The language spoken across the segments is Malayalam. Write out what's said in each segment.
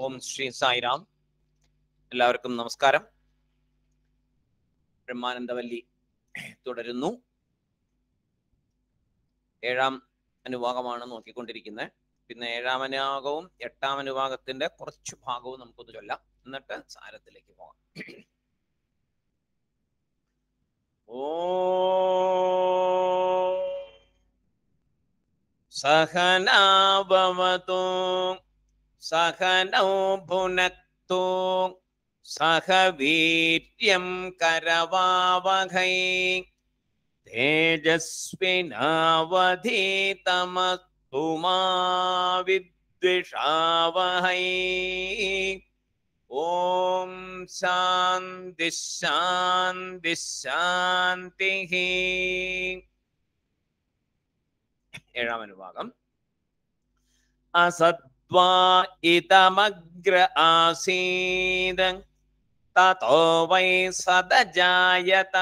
ഓം ശ്രീ സായിരാം എല്ലാവർക്കും നമസ്കാരം ബ്രഹ്മാനന്ദവല്ലി തുടരുന്നു ഏഴാം അനുഭാഗമാണ് നോക്കിക്കൊണ്ടിരിക്കുന്നത് പിന്നെ ഏഴാം അനുഭാഗവും എട്ടാം അനുഭാഗത്തിന്റെ കുറച്ച് ഭാഗവും നമുക്കൊന്ന് ചൊല്ലാം എന്നിട്ട് സാരത്തിലേക്ക് പോകാം ഓ സഹനാഭവതു സഹനൗ ഭുനക്തു സഹ വീര്യം കരവാവഹൈ തേജസ്വിനാവധീതമസ്തു മാ വിദ്വിഷാവഹൈ ഓം ശാന്തി ശാന്തി ശാന്തി ഏഴാം അനുഭാഗം അസദ്വാ ഇതമഗ്ര ആസീത് തതോ വൈ സദജായത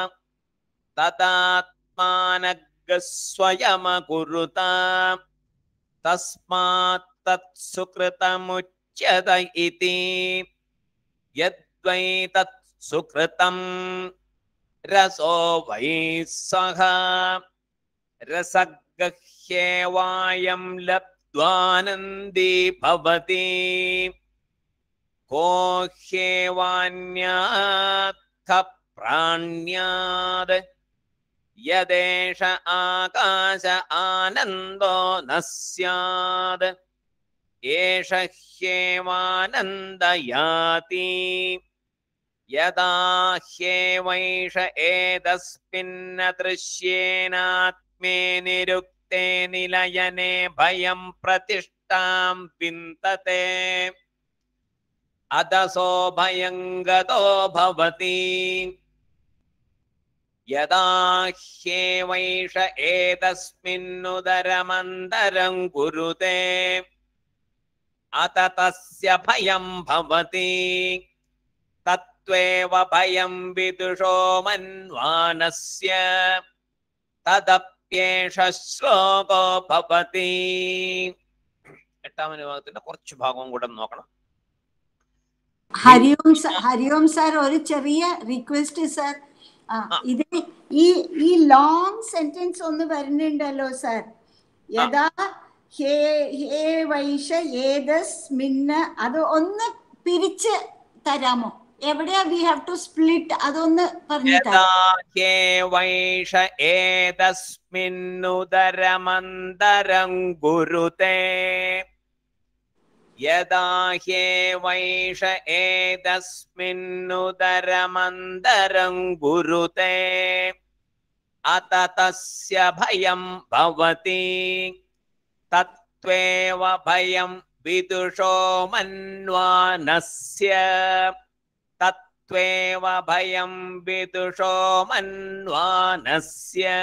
തദാത്മാനഗസ്വയമകുരുത തസ്മാത് തത്സുകൃതമുച്യത ഇതി യദ്വൈ തത്സുകൃതം രസോ വൈ സഹ രസഗഹ്യേവായം ലബ്ധ്വാനന്ദി ഭവതി കോ ഹ്യേവാന്യാത്ഥ പ്രാണ്യാത് യദേശ ആകാശ ആനന്ദോ ന സ്യാത് ഏഷ ഹ്യേവാനന്ദയാതി യഥാ ഹ്യേവൈഷ ഏതസ്മിന്ന ദൃശ്യേനാത്മേ നിരുക്തേ നിലയനെ ഭയം പ്രതിഷ്ഠാം വിന്തത്തെ അദസോ ഭയങ്കതോ ഭവതി യഥാ ഹ്യേവൈഷ ഏതസ്മിന്നുദരമന്തരം കുരുതേ അത തസ്യ ഭയം ഭവതി തത്വേവ ഭയം വിദുഷോ മന്വാനസ്യ തദപ്യേഷ ശ്ലോകോ ഭവതി എട്ടാം അനുഭാഗത്തിന്റെ കുറച്ച് ഭാഗവും കൂടെ നോക്കണം ഹരിയോം സ- ഹരിയോം സാർ ഒരു ചെറിയ റിക്വസ്റ്റ് സാർ ആ, ആ. ഇത് ഈ ഈ ലോങ് സെന്റൻസ് ഒന്ന് വരുന്നുണ്ടല്ലോ സാർ യഥാ ഹേ ഹേ വൈഷ ഏതസ് മിന്ന അത് ഒന്ന് പിരിച്ച് തരാമോ എവിടെയാ വി ഹാവ് ടു സ്പ്ലിറ്റ് അതൊന്ന് പറഞ്ഞു യഥാ തരാം ഹ്യേവൈഷ ഏതസ്മിന്നുദരമന്തരം ഗുരുതേ യഥാ ഹ്യേവൈഷ ഏതസ്മിന്നുദരമന്തരം ഗുരുതേ അത തസ്യ ഭയം ഭവതി തത്വേവ ഭയം വിദുഷോ മന്വാനസ്യ തത്വേവ ഭയം വിദുഷോ മന്വാനസ്യ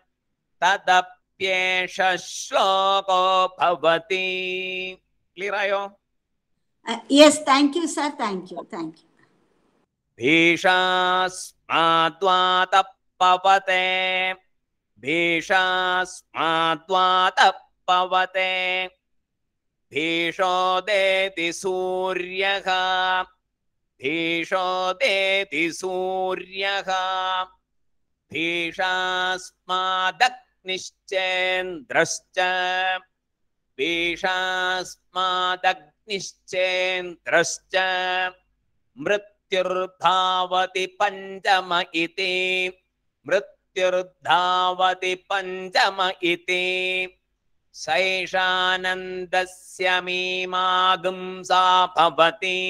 തദപ്യേഷ ശ്ലോകോ ഭവതി ക്ലിയർ ആയോ yes thank you sir thank you thank you ഭീഷാസ്മാദ്വാതപ്പവത്തെ ഭീഷാസ്മാദ്വാതപ്പവത്തെ ഭീഷോദേതി സൂര്യഃ ഭീഷോദേതി സൂര്യഃ ഭീഷാസ്മാദഗ്നിശ്ചേന്ദ്രശ്ച ഭീഷാസ്മാദഗ്നിശ്ചേന്ദ്രശ്ച മൃത്യുർധാവതി പഞ്ചമ ഇതി മൃത്യുർധാവതി പഞ്ചമ ഇതി സൈഷാനന്ദസ്യ മീമാഗും സാ ഭവതി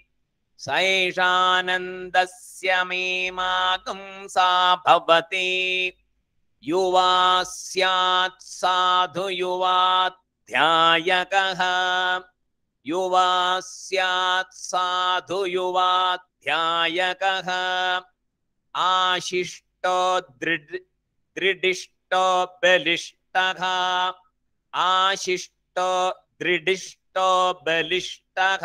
സൈഷാനന്ദസ്യ മീമാഗും സാ ഭവതി യുവാ സ്യാത് സാധു യുവാധ്യായകഃ യുവാ സ്യാത് സാധു യുവാധ്യായകഃ ആശിഷ്ടോ ദൃഢ ദൃഢിഷ്ടോ ബലിഷ്ടഃ ആശിഷ്ടോ ദൃഢിഷ്ടോ ബലിഷ്ടഃ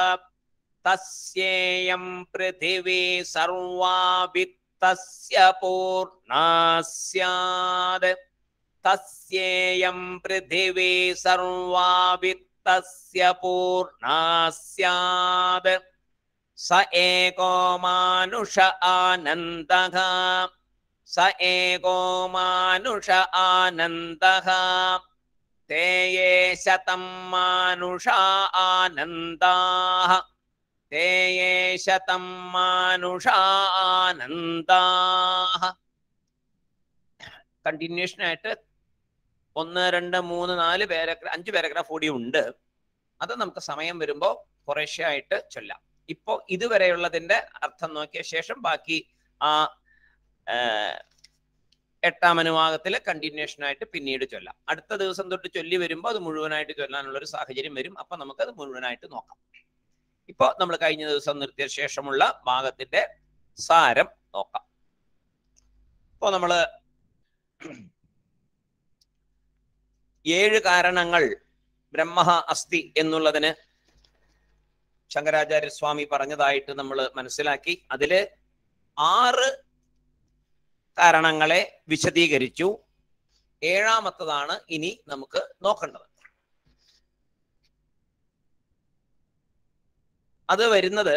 തസ്യേയം പൃഥിവീ സർവാ വിത്തസ്യ പൂർണ്ണാ സ്യാത് തസ്യേയം പൃഥിവീ സർവാ വിത്ത തസ്യ പൂർണ്ണാ സ്യാത് സ ഏകോ മാനുഷ ആനന്ദഃ സ ഏകോ മാനുഷ ആനന്ദഃ ते ये शतं मानुषा आनन्दाः ते ये शतं मानुषा ആനന്ദാഹ കണ്ടിന്യൂഷൻ ആയിട്ട് ഒന്ന് രണ്ട് മൂന്ന് നാല് പാരഗ്രാഫ് അഞ്ച് പാരഗ്രാഫ് കൂടി ഉണ്ട് അത് നമുക്ക് സമയം വരുമ്പോ കുറേശ്ശെ ആയിട്ട് ചൊല്ലാം ഇപ്പോ ഇതുവരെയുള്ളതിന്റെ അർത്ഥം നോക്കിയ ശേഷം ബാക്കി ആ ആ, എട്ടാം അനുവാദത്തിലെ കണ്ടിന്യൂഷൻ ആയിട്ട് പിന്നീട് ചൊല്ലാം അടുത്ത ദിവസം തൊട്ട് ചൊല്ലി വരുമ്പോൾ അത് മുഴുവനായിട്ട് ചൊല്ലാനുള്ള ഒരു സാഹചര്യം വരും അപ്പൊ നമുക്കത് മുഴുവനായിട്ട് നോക്കാം ഇപ്പൊ നമ്മൾ കഴിഞ്ഞ ദിവസം നിർത്തിയ ശേഷമുള്ള ഭാഗത്തിന്റെ സാരം നോക്കാം ഇപ്പോ നമ്മള് ഏഴ് കാരണങ്ങൾ ബ്രഹ്മ അസ്ഥി എന്നുള്ളതിന് ശങ്കരാചാര്യ സ്വാമി പറഞ്ഞതായിട്ട് നമ്മൾ മനസ്സിലാക്കി അതില് ആറ് കാരണങ്ങളെ വിശദീകരിച്ചു ഏഴാമത്തതാണ് ഇനി നമുക്ക് നോക്കേണ്ടത് അത് വരുന്നത്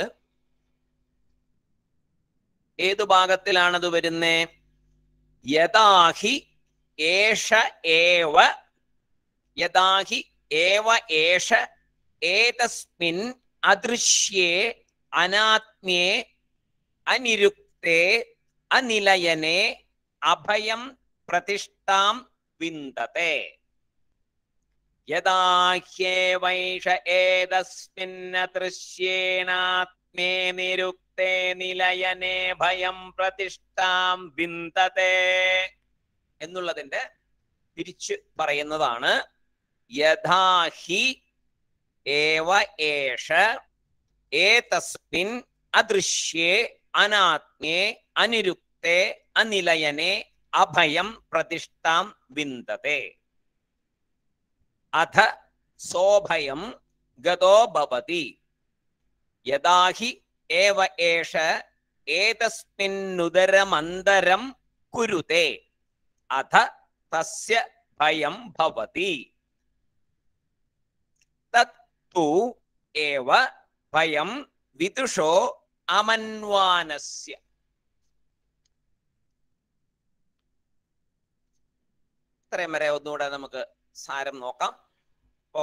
ഏതു ഭാഗത്തിലാണത് വരുന്നേ യഥാഹി ഏഷ ഏവ യഥാഹി ഏവ ഏഷ ഏതസ്മിൻ അദൃശ്യേ അനാത്മ്യേ അനിരുക്തേ അനിലയനെ അഭയം പ്രതിഷ്ഠാം വിന്ദത്തെ യഥാഹ്യേവൈഷ ഏതസ്മിന്നദൃശ്യേനാത്മേ നിരുക്തേ നിലയനെ ഭയം പ്രതിഷ്ഠാം വിന്ദത്തെ എന്നുള്ളതിന്റെ തിരിച്ചു പറയുന്നതാണ് യഥാഹി ഏവ ഏഷ ഏതസ്മിൻ അദൃശ്യേ അനാത്മ്യേ അനിരുക്തേ അനിലയനെ അഭയം പ്രതിഷ്ഠാം വിന്ദത്തെ അഥ സോഭയം ഗതോ ഭവതി യഥാഹി ഏവ ഏഷ ഏതസ്മിന്നുദരമന്തരം കുരുതേ അഥ തസ്യ ഭയം ഭവതി തത്തു ഏവ ഭയം വിദുഷോ അമന്വാനസ്യ ഇത്രയും വരെ ഒന്നുകൂടെ നമുക്ക് സാരം നോക്കാം അപ്പോ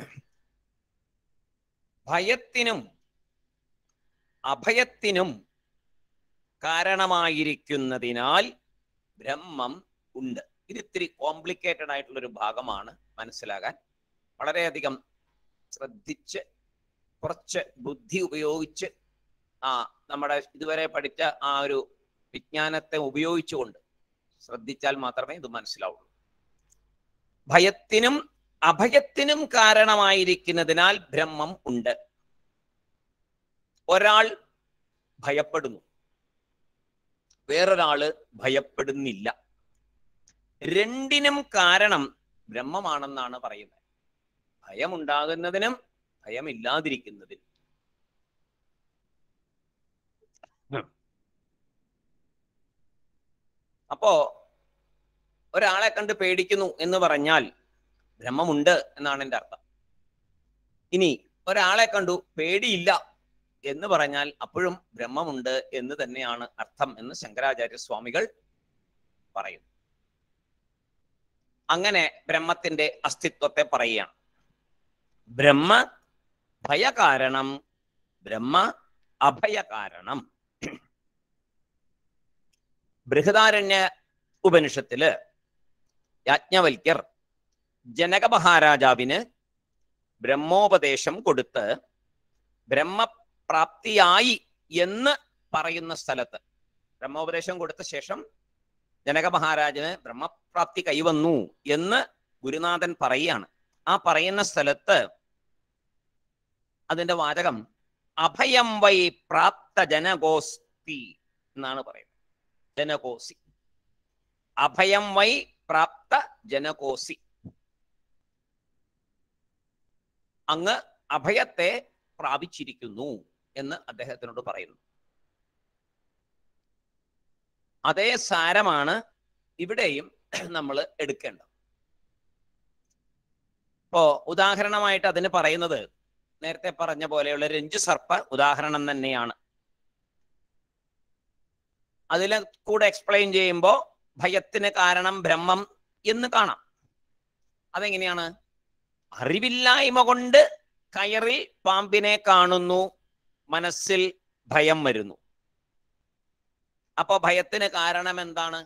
ഭയത്തിനും അഭയത്തിനും കാരണമായിരിക്കുന്നതിനാൽ ബ്രഹ്മം ഉണ്ട് ഇത് ഇത്തിരി കോംപ്ലിക്കേറ്റഡ് ആയിട്ടുള്ള ഒരു ഭാഗമാണ് മനസ്സിലാകാൻ വളരെയധികം ശ്രദ്ധിച്ച് കുറച്ച് ബുദ്ധി ഉപയോഗിച്ച് ആ നമ്മുടെ ഇതുവരെ പഠിച്ച ആ ഒരു വിജ്ഞാനത്തെ ഉപയോഗിച്ചുകൊണ്ട് ശ്രദ്ധിച്ചാൽ മാത്രമേ ഇത് മനസ്സിലാവുള്ളൂ ഭയത്തിനും അഭയത്തിനും കാരണമായിരിക്കുന്നതിനാൽ ബ്രഹ്മം ഉണ്ട് ഒരാൾ ഭയപ്പെടുന്നു വേറൊരാള് ഭയപ്പെടുന്നില്ല രണ്ടിനും കാരണം ബ്രഹ്മമാണെന്നാണ് പറയുന്നത് ഭയമുണ്ടാകുന്നതിനും ഭയമില്ലാതിരിക്കുന്നതിനും അപ്പോ ഒരാളെ കണ്ട് പേടിക്കുന്നു എന്ന് പറഞ്ഞാൽ ബ്രഹ്മമുണ്ട് എന്നാണ് എൻ്റെ അർത്ഥം ഇനി ഒരാളെ കണ്ടു പേടിയില്ല എന്ന് പറഞ്ഞാൽ അപ്പോഴും ബ്രഹ്മമുണ്ട് എന്ന് തന്നെയാണ് അർത്ഥം എന്ന് ശങ്കരാചാര്യ സ്വാമികൾ പറയുന്നു അങ്ങനെ ബ്രഹ്മത്തിന്റെ അസ്തിത്വത്തെ പറയുകയാണ് ബ്രഹ്മ ഭയകാരണം ബ്രഹ്മ അഭയകാരണം ബൃഹദാരണ്യ ഉപനിഷത്തില് യാജ്ഞവൽക്യർ ജനക മഹാരാജാവിന് ബ്രഹ്മോപദേശം കൊടുത്ത് ബ്രഹ്മപ്രാപ്തിയായി എന്ന് പറയുന്ന സ്ഥലത്ത് ബ്രഹ്മോപദേശം കൊടുത്ത ശേഷം ജനക മഹാരാജന് ബ്രഹ്മപ്രാപ്തി കൈവന്നു എന്ന് ഗുരുനാഥൻ പറയുകയാണ് ആ പറയുന്ന സ്ഥലത്ത് അതിന്റെ വാചകം അഭയം വൈ പ്രാപ്ത ജനകോസ്തി എന്നാണ് പറയുന്നത് ജനകോസി അഭയം വൈ പ്രാപ്ത ജനകോസി അങ്ങ് അഭയത്തെ പ്രാപിച്ചിരിക്കുന്നു എന്ന് അദ്ദേഹത്തിനോട് പറയുന്നു അതേ സാരമാണ് ഇവിടെയും നമ്മൾ എടുക്കേണ്ടത് ഇപ്പോ ഉദാഹരണമായിട്ട് അതിന് പറയുന്നത് നേരത്തെ പറഞ്ഞ പോലെയുള്ള രഞ്ജു സർപ്പ ഉദാഹരണം തന്നെയാണ് അതിൽ കൂടെ എക്സ്പ്ലെയിൻ ചെയ്യുമ്പോൾ ഭയത്തിന് കാരണം ബ്രഹ്മം എന്ന് കാണാം അതെങ്ങനെയാണ് അറിവില്ലായ്മ കൊണ്ട് കയറിൽ പാമ്പിനെ കാണുന്നു മനസ്സിൽ ഭയം വരുന്നു അപ്പൊ ഭയത്തിന് കാരണം എന്താണ്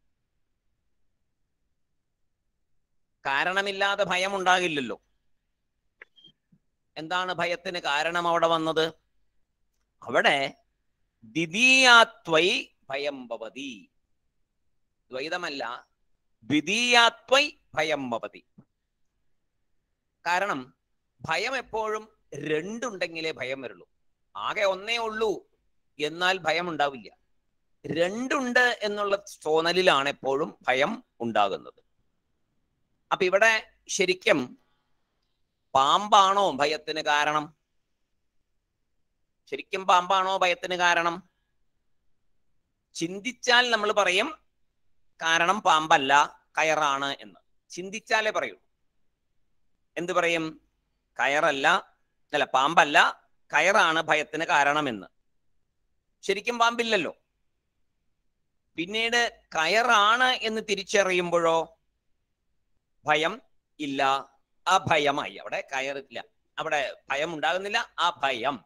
കാരണമില്ലാതെ ഭയം ഉണ്ടാകില്ലല്ലോ എന്താണ് ഭയത്തിന് കാരണം അവിടെ വന്നത് അവിടെ ദ്വിതീയാത്വൈ ഭയം ഭവതി ദ്വൈതമല്ല ദ്വിതീയാത്വൈ ഭയം ഭവതി കാരണം ഭയം എപ്പോഴും രണ്ടുണ്ടെങ്കിലേ ഭയം വരുള്ളൂ ആകെ ഒന്നേ ഉള്ളൂ എന്നാൽ ഭയം ഉണ്ടാവില്ല രണ്ടുണ്ട് എന്നുള്ള തോന്നലിലാണ് എപ്പോഴും ഭയം ഉണ്ടാകുന്നത് അപ്പൊ ഇവിടെ ശരിക്കും പാമ്പാണോ ഭയത്തിന് കാരണം ശരിക്കും പാമ്പാണോ ഭയത്തിന് കാരണം ചിന്തിച്ചാൽ നമ്മൾ പറയും കാരണം പാമ്പല്ല കയറാണ് എന്ന് ചിന്തിച്ചാലേ പറയൂ എന്ത് പറയും കയറല്ല അല്ല പാമ്പല്ല കയറാണ് ഭയത്തിന് കാരണമെന്ന് ശരിക്കും പാമ്പില്ലല്ലോ പിന്നീട് കയറാണ് എന്ന് തിരിച്ചറിയുമ്പോഴോ ഭയം ഇല്ല അഭയമായി അവിടെ കയറില്ല അവിടെ ഭയം ഉണ്ടാകുന്നില്ല ആ ഭയം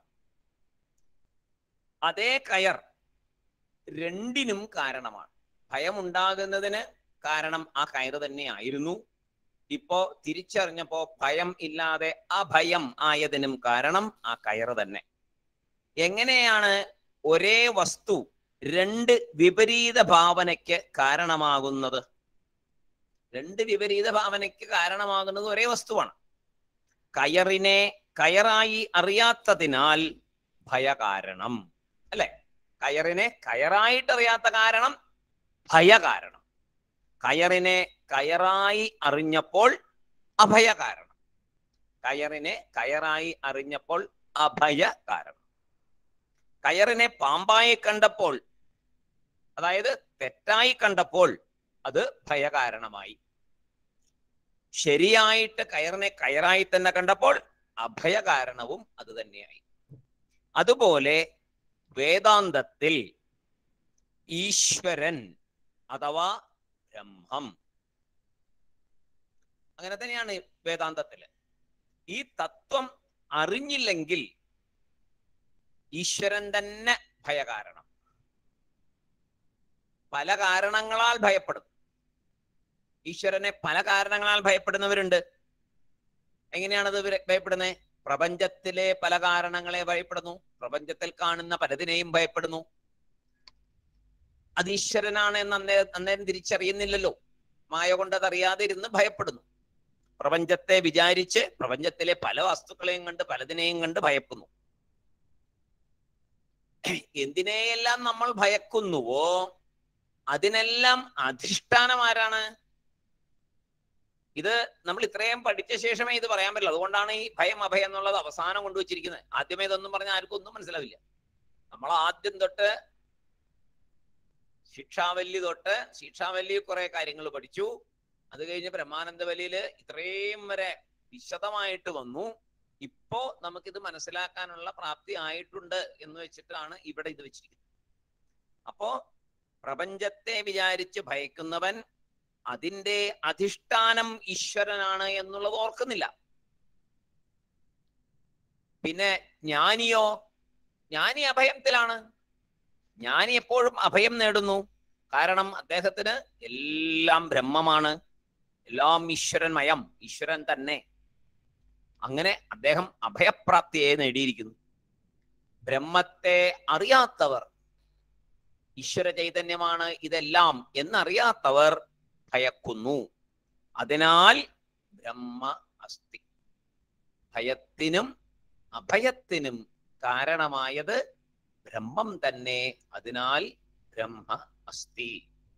അതേ കയർ രണ്ടിനും കാരണമാണ് ഭയം ഉണ്ടാകുന്നതിന് കാരണം ആ കയറ് തന്നെയായിരുന്നു ഇപ്പോ തിരിച്ചറിഞ്ഞപ്പോ ഭയം ഇല്ലാതെ അഭയം ആയതിനും കാരണം ആ കയറ് തന്നെ എങ്ങനെയാണ് ഒരേ വസ്തു രണ്ട് വിപരീത ഭാവനയ്ക്ക് കാരണമാകുന്നത് രണ്ട് വിപരീത ഭാവനയ്ക്ക് കാരണമാകുന്നത് ഒരേ വസ്തുവാണ് കയറിനെ കയറായി അറിയാത്തതിനാൽ ഭയകാരണം അല്ലെ കയറിനെ കയറായിട്ട് അറിയാത്ത കാരണം ഭയകാരണം കയറിനെ കയറായി അറിഞ്ഞപ്പോൾ അഭയ കാരണം കയറിനെ കയറായി അറിഞ്ഞപ്പോൾ അഭയ കാരണം കയറിനെ പാമ്പായി കണ്ടപ്പോൾ അതായത് തെറ്റായി കണ്ടപ്പോൾ അത് ഭയകാരണമായി ശരിയായിട്ട് കയറിനെ കയറായി തന്നെ കണ്ടപ്പോൾ അഭയകാരണവും അത് തന്നെയായി അതുപോലെ വേദാന്തത്തിൽ ഈശ്വരൻ അഥവാ ബ്രഹ്മം അങ്ങനെ തന്നെയാണ് വേദാന്തത്തില് ഈ തത്വം അറിഞ്ഞില്ലെങ്കിൽ ഈശ്വരൻ തന്നെ ഭയകാരണം പല കാരണങ്ങളാൽ ഭയപ്പെടും ഈശ്വരനെ പല കാരണങ്ങളാൽ ഭയപ്പെടുന്നവരുണ്ട് എങ്ങനെയാണത് ഇവര് ഭയപ്പെടുന്നത് പ്രപഞ്ചത്തിലെ പല കാരണങ്ങളെ ഭയപ്പെടുന്നു പ്രപഞ്ചത്തിൽ കാണുന്ന പലതിനെയും ഭയപ്പെടുന്നു അത് ഈശ്വരനാണ് എന്ന് അന്നേ അന്നേരം തിരിച്ചറിയുന്നില്ലല്ലോ മായ കൊണ്ട് അതറിയാതെ ഇരുന്ന് ഭയപ്പെടുന്നു പ്രപഞ്ചത്തെ വിചാരിച്ച് പ്രപഞ്ചത്തിലെ പല വസ്തുക്കളെയും കണ്ട് പലതിനെയും കണ്ട് ഭയക്കുന്നു എന്തിനെയെല്ലാം നമ്മൾ ഭയക്കുന്നുവോ അതിനെല്ലാം അധിഷ്ഠാനം ആരാണ് ഇത് നമ്മൾ ഇത്രയും പഠിച്ച ശേഷമേ ഇത് പറയാൻ പറ്റുള്ളൂ അതുകൊണ്ടാണ് ഈ ഭയം അഭയം എന്നുള്ളത് അവസാനം കൊണ്ടുവച്ചിരിക്കുന്നത് ആദ്യമേ ഇതൊന്നും പറഞ്ഞാൽ ആർക്കും ഒന്നും മനസ്സിലാവില്ല നമ്മൾ ആദ്യം തൊട്ട് ശിക്ഷാവല്ലി തൊട്ട് ശിക്ഷാവല്ലി കുറെ കാര്യങ്ങൾ പഠിച്ചു അത് കഴിഞ്ഞ് ബ്രഹ്മാനന്ദ വലിയില് ഇത്രയും വരെ വിശദമായിട്ട് വന്നു ഇപ്പോ നമുക്കിത് മനസ്സിലാക്കാനുള്ള പ്രാപ്തി ആയിട്ടുണ്ട് എന്ന് വെച്ചിട്ടാണ് ഇവിടെ ഇത് വെച്ചിരിക്കുന്നത് അപ്പോ പ്രപഞ്ചത്തെ വിചാരിച്ച് ഭയക്കുന്നവൻ അതിന്റെ അധിഷ്ഠാനം ഈശ്വരനാണ് എന്നുള്ളത് ഓർക്കുന്നില്ല പിന്നെ ജ്ഞാനിയോ ജ്ഞാനി അഭയത്തിലാണ് ജ്ഞാനി എപ്പോഴും അഭയം നേടുന്നു കാരണം അദ്ദേഹത്തിന് എല്ലാം ബ്രഹ്മമാണ് എല്ലാം ഈശ്വരൻമയം ഈശ്വരൻ തന്നെ അങ്ങനെ അദ്ദേഹം അഭയപ്രാപ്തിയെ നേടിയിരിക്കുന്നു ബ്രഹ്മത്തെ അറിയാത്തവർ ഈശ്വര ചൈതന്യമാണ് ഇതെല്ലാം എന്നറിയാത്തവർ ഭയക്കുന്നു അതിനാൽ ബ്രഹ്മ അസ്തി ഭയത്തിനും അഭയത്തിനും കാരണമായത് ബ്രഹ്മം തന്നെ അതിനാൽ ബ്രഹ്മ അസ്തി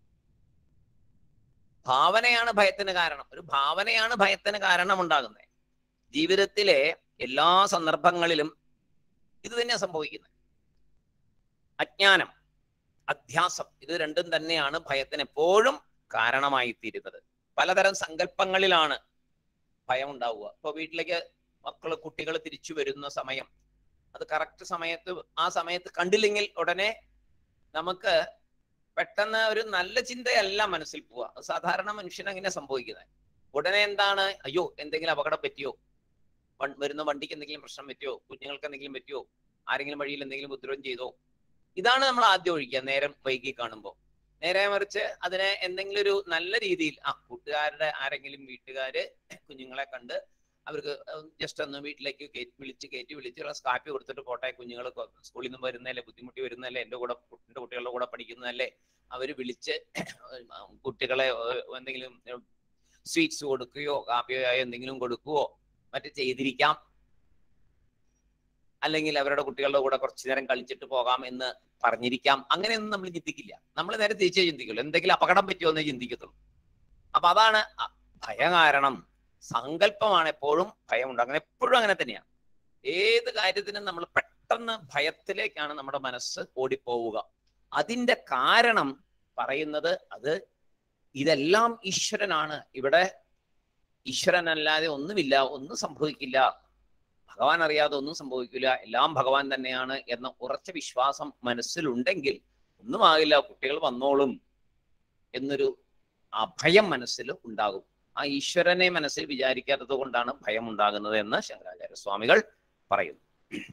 ഭാവനയാണ് ഭയത്തിന് കാരണം ഒരു ഭാവനയാണ് ഭയത്തിന് കാരണം ഉണ്ടാകുന്നത് ജീവിതത്തിലെ എല്ലാ സന്ദർഭങ്ങളിലും ഇത് തന്നെയാണ് സംഭവിക്കുന്നത് അജ്ഞാനം അധ്യാസം ഇത് രണ്ടും തന്നെയാണ് ഭയത്തിന് എപ്പോഴും കാരണമായി തീരുന്നത് പലതരം സങ്കല്പങ്ങളിലാണ് ഭയം ഉണ്ടാവുക ഇപ്പൊ വീട്ടിലേക്ക് മക്കള് കുട്ടികൾ തിരിച്ചു വരുന്ന സമയം അത് കറക്റ്റ് സമയത്ത് ആ സമയത്ത് കണ്ടില്ലെങ്കിൽ ഉടനെ നമുക്ക് പെട്ടെന്ന് ഒരു നല്ല ചിന്തയല്ല മനസ്സിൽ പോവുക അത് സാധാരണ മനുഷ്യന് അങ്ങനെ സംഭവിക്കുന്നത് ഉടനെ എന്താണ് അയ്യോ എന്തെങ്കിലും അപകടം പറ്റിയോ വൺ- വരുന്ന വണ്ടിക്ക് എന്തെങ്കിലും പ്രശ്നം പറ്റിയോ കുഞ്ഞുങ്ങൾക്ക് എന്തെങ്കിലും പറ്റിയോ ആരെങ്കിലും വഴിയിൽ എന്തെങ്കിലും ഉപദ്രവം ചെയ്തോ ഇതാണ് നമ്മൾ ആദ്യം ഒഴിക്കുക നേരം വൈകി കാണുമ്പോൾ നേരെ മറിച്ച് അതിനെ എന്തെങ്കിലും ഒരു നല്ല രീതിയിൽ ആ കൂട്ടുകാരുടെ ആരെങ്കിലും വീട്ടുകാര് കുഞ്ഞുങ്ങളെ കണ്ട് അവർക്ക് ജസ്റ്റ് ഒന്ന് വീട്ടിലേക്ക് കയറ്റി വിളിച്ച് കയറ്റി വിളിച്ച് ഒരു കാപ്പി കൊടുത്തിട്ട് പോട്ടെ കുഞ്ഞുങ്ങൾ സ്കൂളിൽ നിന്ന് വരുന്നതല്ലേ ബുദ്ധിമുട്ടി വരുന്നതല്ലേ എൻ്റെ കൂടെ എൻ്റെ കുട്ടികളുടെ കൂടെ പഠിക്കുന്നതല്ലേ അവര് വിളിച്ച് കുട്ടികളെ ഏഹ്, എന്തെങ്കിലും സ്വീറ്റ്സ് കൊടുക്കുകയോ കാപ്പിയോ ആയോ എന്തെങ്കിലും കൊടുക്കുകയോ മറ്റു ചെയ്തിരിക്കാം അല്ലെങ്കിൽ അവരുടെ കുട്ടികളുടെ കൂടെ കുറച്ചു നേരം കളിച്ചിട്ട് പോകാം എന്ന് പറഞ്ഞിരിക്കാം അങ്ങനെയൊന്നും നമ്മൾ ചിന്തിക്കില്ല നമ്മൾ നേരെ തിരിച്ചേ ചിന്തിക്കുള്ളൂ എന്തെങ്കിലും അപകടം പറ്റുമോ എന്നേ ചിന്തിക്കത്തുള്ളൂ അപ്പൊ അതാണ് അ- ഭയം കാരണം സങ്കല്പമാണ് എപ്പോഴും ഭയം ഉണ്ടാകുന്നത് എപ്പോഴും അങ്ങനെ തന്നെയാണ് ഏത് കാര്യത്തിനും നമ്മൾ പെട്ടെന്ന് ഭയത്തിലേക്കാണ് നമ്മുടെ മനസ്സ് ഓടിപ്പോവുക അതിന്റെ കാരണം പറയുന്നത് അത് ഇതെല്ലാം ഈശ്വരനാണ് ഇവിടെ ഈശ്വരനല്ലാതെ ഒന്നുമില്ല ഒന്നും സംഭവിക്കില്ല ഭഗവാൻ അറിയാതെ ഒന്നും സംഭവിക്കില്ല എല്ലാം ഭഗവാൻ തന്നെയാണ് എന്ന ഉറച്ച വിശ്വാസം മനസ്സിലുണ്ടെങ്കിൽ ഒന്നും ആകില്ല കുട്ടികൾ വന്നോളും എന്നൊരു അഭയം മനസ്സിൽ ഉണ്ടാകും ആ ഈശ്വരനെ മനസ്സിൽ വിചാരിക്കാത്തത് കൊണ്ടാണ് ഭയം ഉണ്ടാകുന്നത് എന്ന് ശങ്കരാചാര്യ സ്വാമികൾ പറയുന്നു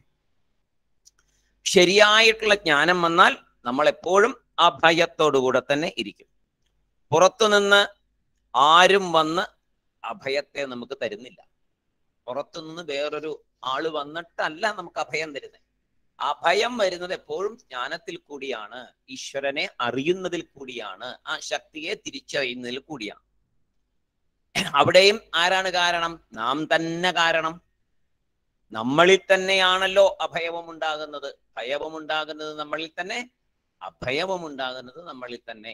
ശരിയായിട്ടുള്ള ജ്ഞാനം വന്നാൽ നമ്മൾ എപ്പോഴും അഭയത്തോടുകൂടെ തന്നെ ഇരിക്കും പുറത്തുനിന്ന് ആരും വന്ന് അഭയത്തെ നമുക്ക് തരുന്നില്ല പുറത്തുനിന്ന് വേറൊരു ആള് വന്നിട്ടല്ല നമുക്ക് അഭയം തരുന്നത് അഭയം വരുന്നത് എപ്പോഴും ജ്ഞാനത്തിൽ കൂടിയാണ് ഈശ്വരനെ അറിയുന്നതിൽ കൂടിയാണ് ആ ശക്തിയെ തിരിച്ചറിയുന്നതിൽ കൂടിയാണ് അവിടെയും ആരാണ് കാരണം നാം തന്നെ കാരണം നമ്മളിൽ തന്നെയാണല്ലോ അഭയവും ഉണ്ടാകുന്നത് ഭയവും ഉണ്ടാകുന്നത് നമ്മളിൽ തന്നെ അഭയവും ഉണ്ടാകുന്നത് നമ്മളിൽ തന്നെ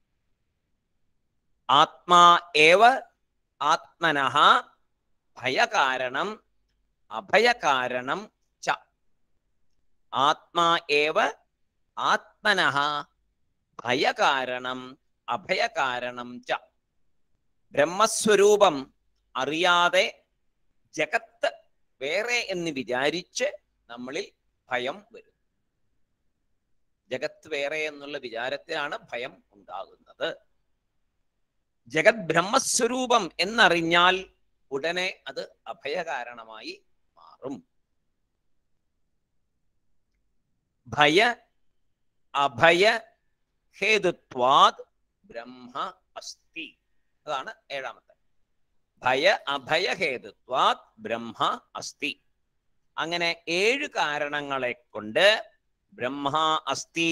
ആത്മാ ഏവ ആത്മനഃ ഭയകാരണം അഭയകാരണം ച ആത്മാ ഏവ ആത്മനഃ ഭയകാരണം അഭയകാരണം ച ബ്രഹ്മസ്വരൂപം അറിയാതെ ജഗത്ത് വേറെ എന്ന് വിചാരിച്ച് നമ്മളിൽ ഭയം വരും ജഗത്ത് വേറെ എന്നുള്ള വിചാരത്തിലാണ് ഭയം ഉണ്ടാകുന്നത് ജഗത് ബ്രഹ്മസ്വരൂപം എന്നറിഞ്ഞാൽ ഉടനെ അത് അഭയകാരണമായി മാറും ഭയ അഭയ ഹേതുത്വാത് ബ്രഹ്മ അസ്തി അതാണ് ഏഴാമത്തെ ഭയ അഭയ ഹേതുത്വാത് ബ്രഹ്മ അസ്തി അങ്ങനെ ഏഴ് കാരണങ്ങളെ കൊണ്ട് ബ്രഹ്മ അസ്തി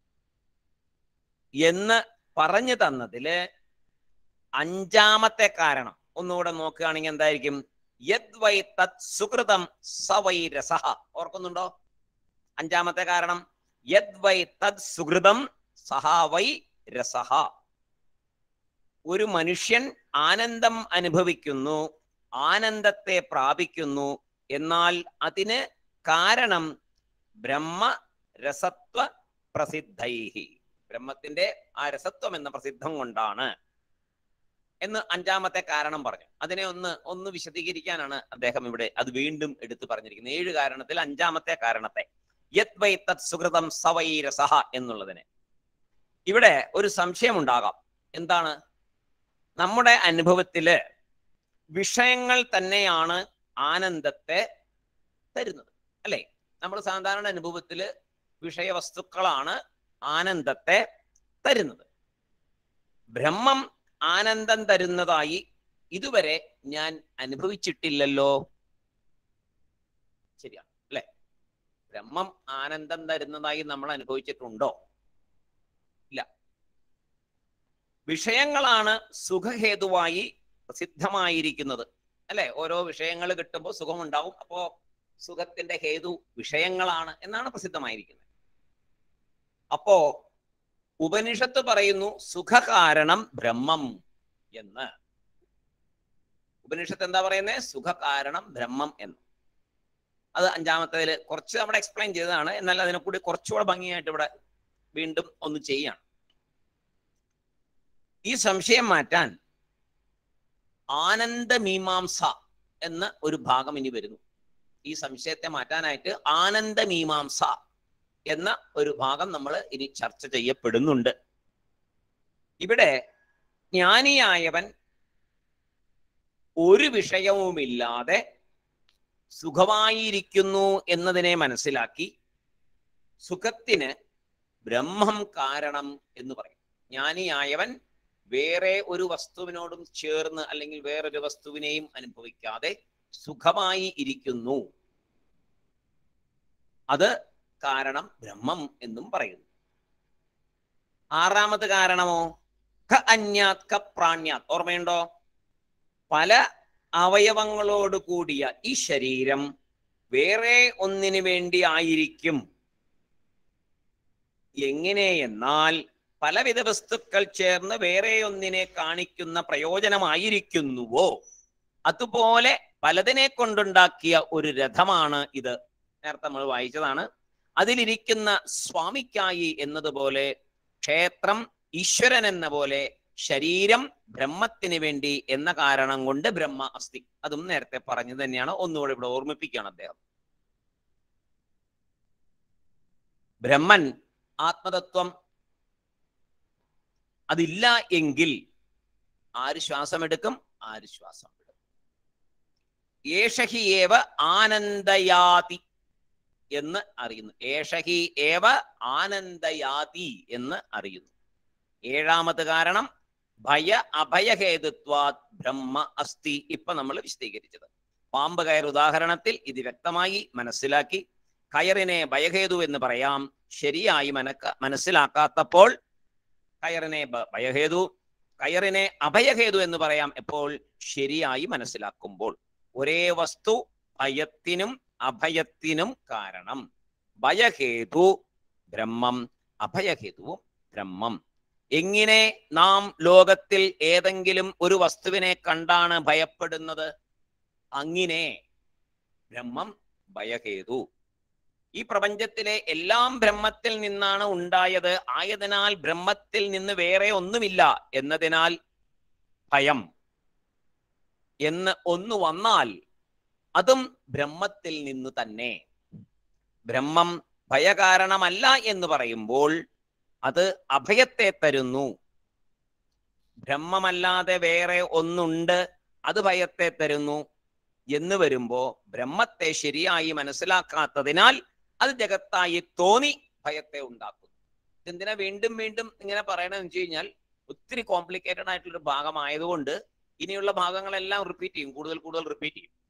എന്ന് പറഞ്ഞു തന്നതില് അഞ്ചാമത്തെ കാരണം ഒന്നുകൂടെ നോക്കുകയാണെങ്കിൽ എന്തായിരിക്കും യദ് വൈ തത് സുഹൃതം സവൈ രസഹ ഓർക്കുന്നുണ്ടോ അഞ്ചാമത്തെ കാരണം യദ് വൈ തത് സുഹൃതം സഹ വൈ രസഹ ഒരു മനുഷ്യൻ ആനന്ദം അനുഭവിക്കുന്നു ആനന്ദത്തെ പ്രാപിക്കുന്നു എന്നാൽ അതിന് കാരണം ബ്രഹ്മ രസത്വ പ്രസിദ്ധൈഹി ബ്രഹ്മത്തിന്റെ ആ രസത്വം എന്ന പ്രസിദ്ധം കൊണ്ടാണ് എന്ന് അഞ്ചാമത്തെ കാരണം പറഞ്ഞു അതിനെ ഒന്ന് ഒന്ന് വിശദീകരിക്കാനാണ് അദ്ദേഹം ഇവിടെ അത് വീണ്ടും എടുത്തു പറഞ്ഞിരിക്കുന്നത് ഏഴ് കാരണത്തിൽ അഞ്ചാമത്തെ കാരണത്തെ യത് വൈ തത് സുഹൃതം സവൈ രസഹ എന്നുള്ളതിന് ഇവിടെ ഒരു സംശയം ഉണ്ടാകാം എന്താണ് നമ്മുടെ അനുഭവത്തില് വിഷയങ്ങൾ തന്നെയാണ് ആനന്ദത്തെ തരുന്നത് അല്ലെ നമ്മൾ സാധാരണ അനുഭവത്തില് വിഷയവസ്തുക്കളാണ് ആനന്ദത്തെ തരുന്നത് ബ്രഹ്മം ആനന്ദം തരുന്നതായി ഇതുവരെ ഞാൻ അനുഭവിച്ചിട്ടില്ലല്ലോ ശരിയാണ് അല്ലെ ബ്രഹ്മം ആനന്ദം തരുന്നതായി നമ്മൾ അനുഭവിച്ചിട്ടുണ്ടോ ഇല്ല വിഷയങ്ങളാണ് സുഖഹേതുവായി പ്രസിദ്ധമായിരിക്കുന്നത് അല്ലെ ഓരോ വിഷയങ്ങൾ കിട്ടുമ്പോൾ സുഖമുണ്ടാവും അപ്പോ സുഖത്തിന്റെ ഹേതു വിഷയങ്ങളാണ് എന്നാണ് പ്രസിദ്ധമായിരിക്കുന്നത് അപ്പോ ഉപനിഷത്ത് പറയുന്നു സുഖകാരണം ബ്രഹ്മം എന്ന് ഉപനിഷത്ത് എന്താ പറയുന്നത് സുഖകാരണം ബ്രഹ്മം എന്ന് അത് അഞ്ചാമത്തേതിൽ കുറച്ച് അവിടെ എക്സ്പ്ലെയിൻ ചെയ്തതാണ് എന്നാൽ അതിനെ കൂടി കുറച്ചുകൂടെ ഭംഗിയായിട്ട് ഇവിടെ വീണ്ടും ഒന്ന് ചെയ്യാണ് ഈ സംശയം മാറ്റാൻ ആനന്ദമീമാംസ എന്ന ഒരു ഭാഗം ഇനി വരുന്നു ഈ സംശയത്തെ മാറ്റാനായിട്ട് ആനന്ദമീമാംസ എന്ന ഒരു ഭാഗം നമ്മൾ ഇനി ചർച്ച ചെയ്യപ്പെടുന്നുണ്ട് ഇവിടെ ജ്ഞാനിയായവൻ ഒരു വിഷയവുമില്ലാതെ സുഖമായിരിക്കുന്നു എന്നതിനെ മനസ്സിലാക്കി സുഖത്തിന് ബ്രഹ്മം കാരണം എന്ന് പറയും ജ്ഞാനിയായവൻ വേറെ ഒരു വസ്തുവിനോടും ചേർന്ന് അല്ലെങ്കിൽ വേറൊരു വസ്തുവിനെയും അനുഭവിക്കാതെ സുഖമായി ഇരിക്കുന്നു അത് കാരണം ബ്രഹ്മം എന്നും പറയുന്നു ആറാമത് കാരണമോ ക അന്യാത് ക പ്രാണ്യാത് ഓർമ്മയുണ്ടോ പല അവയവങ്ങളോട് കൂടിയ ഈ ശരീരം വേറെ ഒന്നിനു വേണ്ടി ആയിരിക്കും എങ്ങനെയെന്നാൽ പലവിധ വസ്തുക്കൾ ചേർന്ന് വേറെ ഒന്നിനെ കാണിക്കുന്ന പ്രയോജനമായിരിക്കുന്നുവോ അതുപോലെ പലതിനെ കൊണ്ടുണ്ടാക്കിയ ഒരു രഥമാണ് ഇത് നേരത്തെ നമ്മൾ വായിച്ചതാണ് അതിലിരിക്കുന്ന സ്വാമിക്കായി എന്നതുപോലെ ക്ഷേത്രം ഈശ്വരൻ എന്ന പോലെ ശരീരം ബ്രഹ്മത്തിന് വേണ്ടി എന്ന കാരണം കൊണ്ട് ബ്രഹ്മ അസ്തി അതും നേരത്തെ പറഞ്ഞു തന്നെയാണ് ഒന്നുകൂടെ ഇവിടെ ഓർമ്മിപ്പിക്കുകയാണ് അദ്ദേഹം ബ്രഹ്മൻ ആത്മതത്വം അതില്ല എങ്കിൽ ആര് ശ്വാസമെടുക്കും ആര് ശ്വാസം വിടും ഏഷഹി ഏവ ആനന്ദയാതി എന്ന് അറിയുന്നു ഏഷഹി ഏവ ആനന്ദയാതി എന്ന് അറിയുന്നു ഏഴാമത് കാരണം ഭയ അഭയഹേതുത്വാത് ബ്രഹ്മ അസ്തി ഇപ്പൊ നമ്മൾ വിശദീകരിച്ചത് പാമ്പ് കയർ ഉദാഹരണത്തിൽ ഇത് വ്യക്തമായി മനസ്സിലാക്കി കയറിനെ ഭയഹേതു എന്ന് പറയാം ശരിയായി മനക്ക മനസ്സിലാക്കാത്തപ്പോൾ കയറിനെ ഭ- ഭയഹേതു കയറിനെ അഭയഹേതു എന്ന് പറയാം എപ്പോൾ ശരിയായി മനസ്സിലാക്കുമ്പോൾ ഒരേ വസ്തു ഭയത്തിനും അഭയത്തിനും കാരണം ഭയഹേതു ബ്രഹ്മം അഭയഹേതുവും ബ്രഹ്മം എങ്ങനെ നാം ലോകത്തിൽ ഏതെങ്കിലും ഒരു വസ്തുവിനെ കണ്ടാണ് ഭയപ്പെടുന്നത് അങ്ങനെ ബ്രഹ്മം ഭയഹേതു ഈ പ്രപഞ്ചത്തിലെ എല്ലാം ബ്രഹ്മത്തിൽ നിന്നാണ് ഉണ്ടായത് ആയതിനാൽ ബ്രഹ്മത്തിൽ നിന്ന് വേറെ ഒന്നുമില്ല എന്നതിനാൽ ഭയം എന്ന് ഒന്ന് വന്നാൽ അതും ബ്രഹ്മത്തിൽ നിന്ന് തന്നെ ബ്രഹ്മം ഭയകാരണമല്ല എന്ന് പറയുമ്പോൾ അത് അഭയത്തെ തരുന്നു ബ്രഹ്മമല്ലാതെ വേറെ ഒന്നുണ്ട് അത് ഭയത്തെ തരുന്നു എന്ന് വരുമ്പോ ബ്രഹ്മത്തെ ശരിയായി മനസ്സിലാക്കാത്തതിനാൽ അത് ജഗത്തായി തോന്നി ഭയത്തെ ഉണ്ടാക്കുന്നു എന്തിനാ വീണ്ടും വീണ്ടും ഇങ്ങനെ പറയണമെന്ന് വെച്ച് കഴിഞ്ഞാൽ ഒത്തിരി കോംപ്ലിക്കേറ്റഡ് ആയിട്ടുള്ള ഭാഗമായതുകൊണ്ട് ഇനിയുള്ള ഭാഗങ്ങളെല്ലാം റിപ്പീറ്റ് ചെയ്യും കൂടുതൽ കൂടുതൽ റിപ്പീറ്റ് ചെയ്യും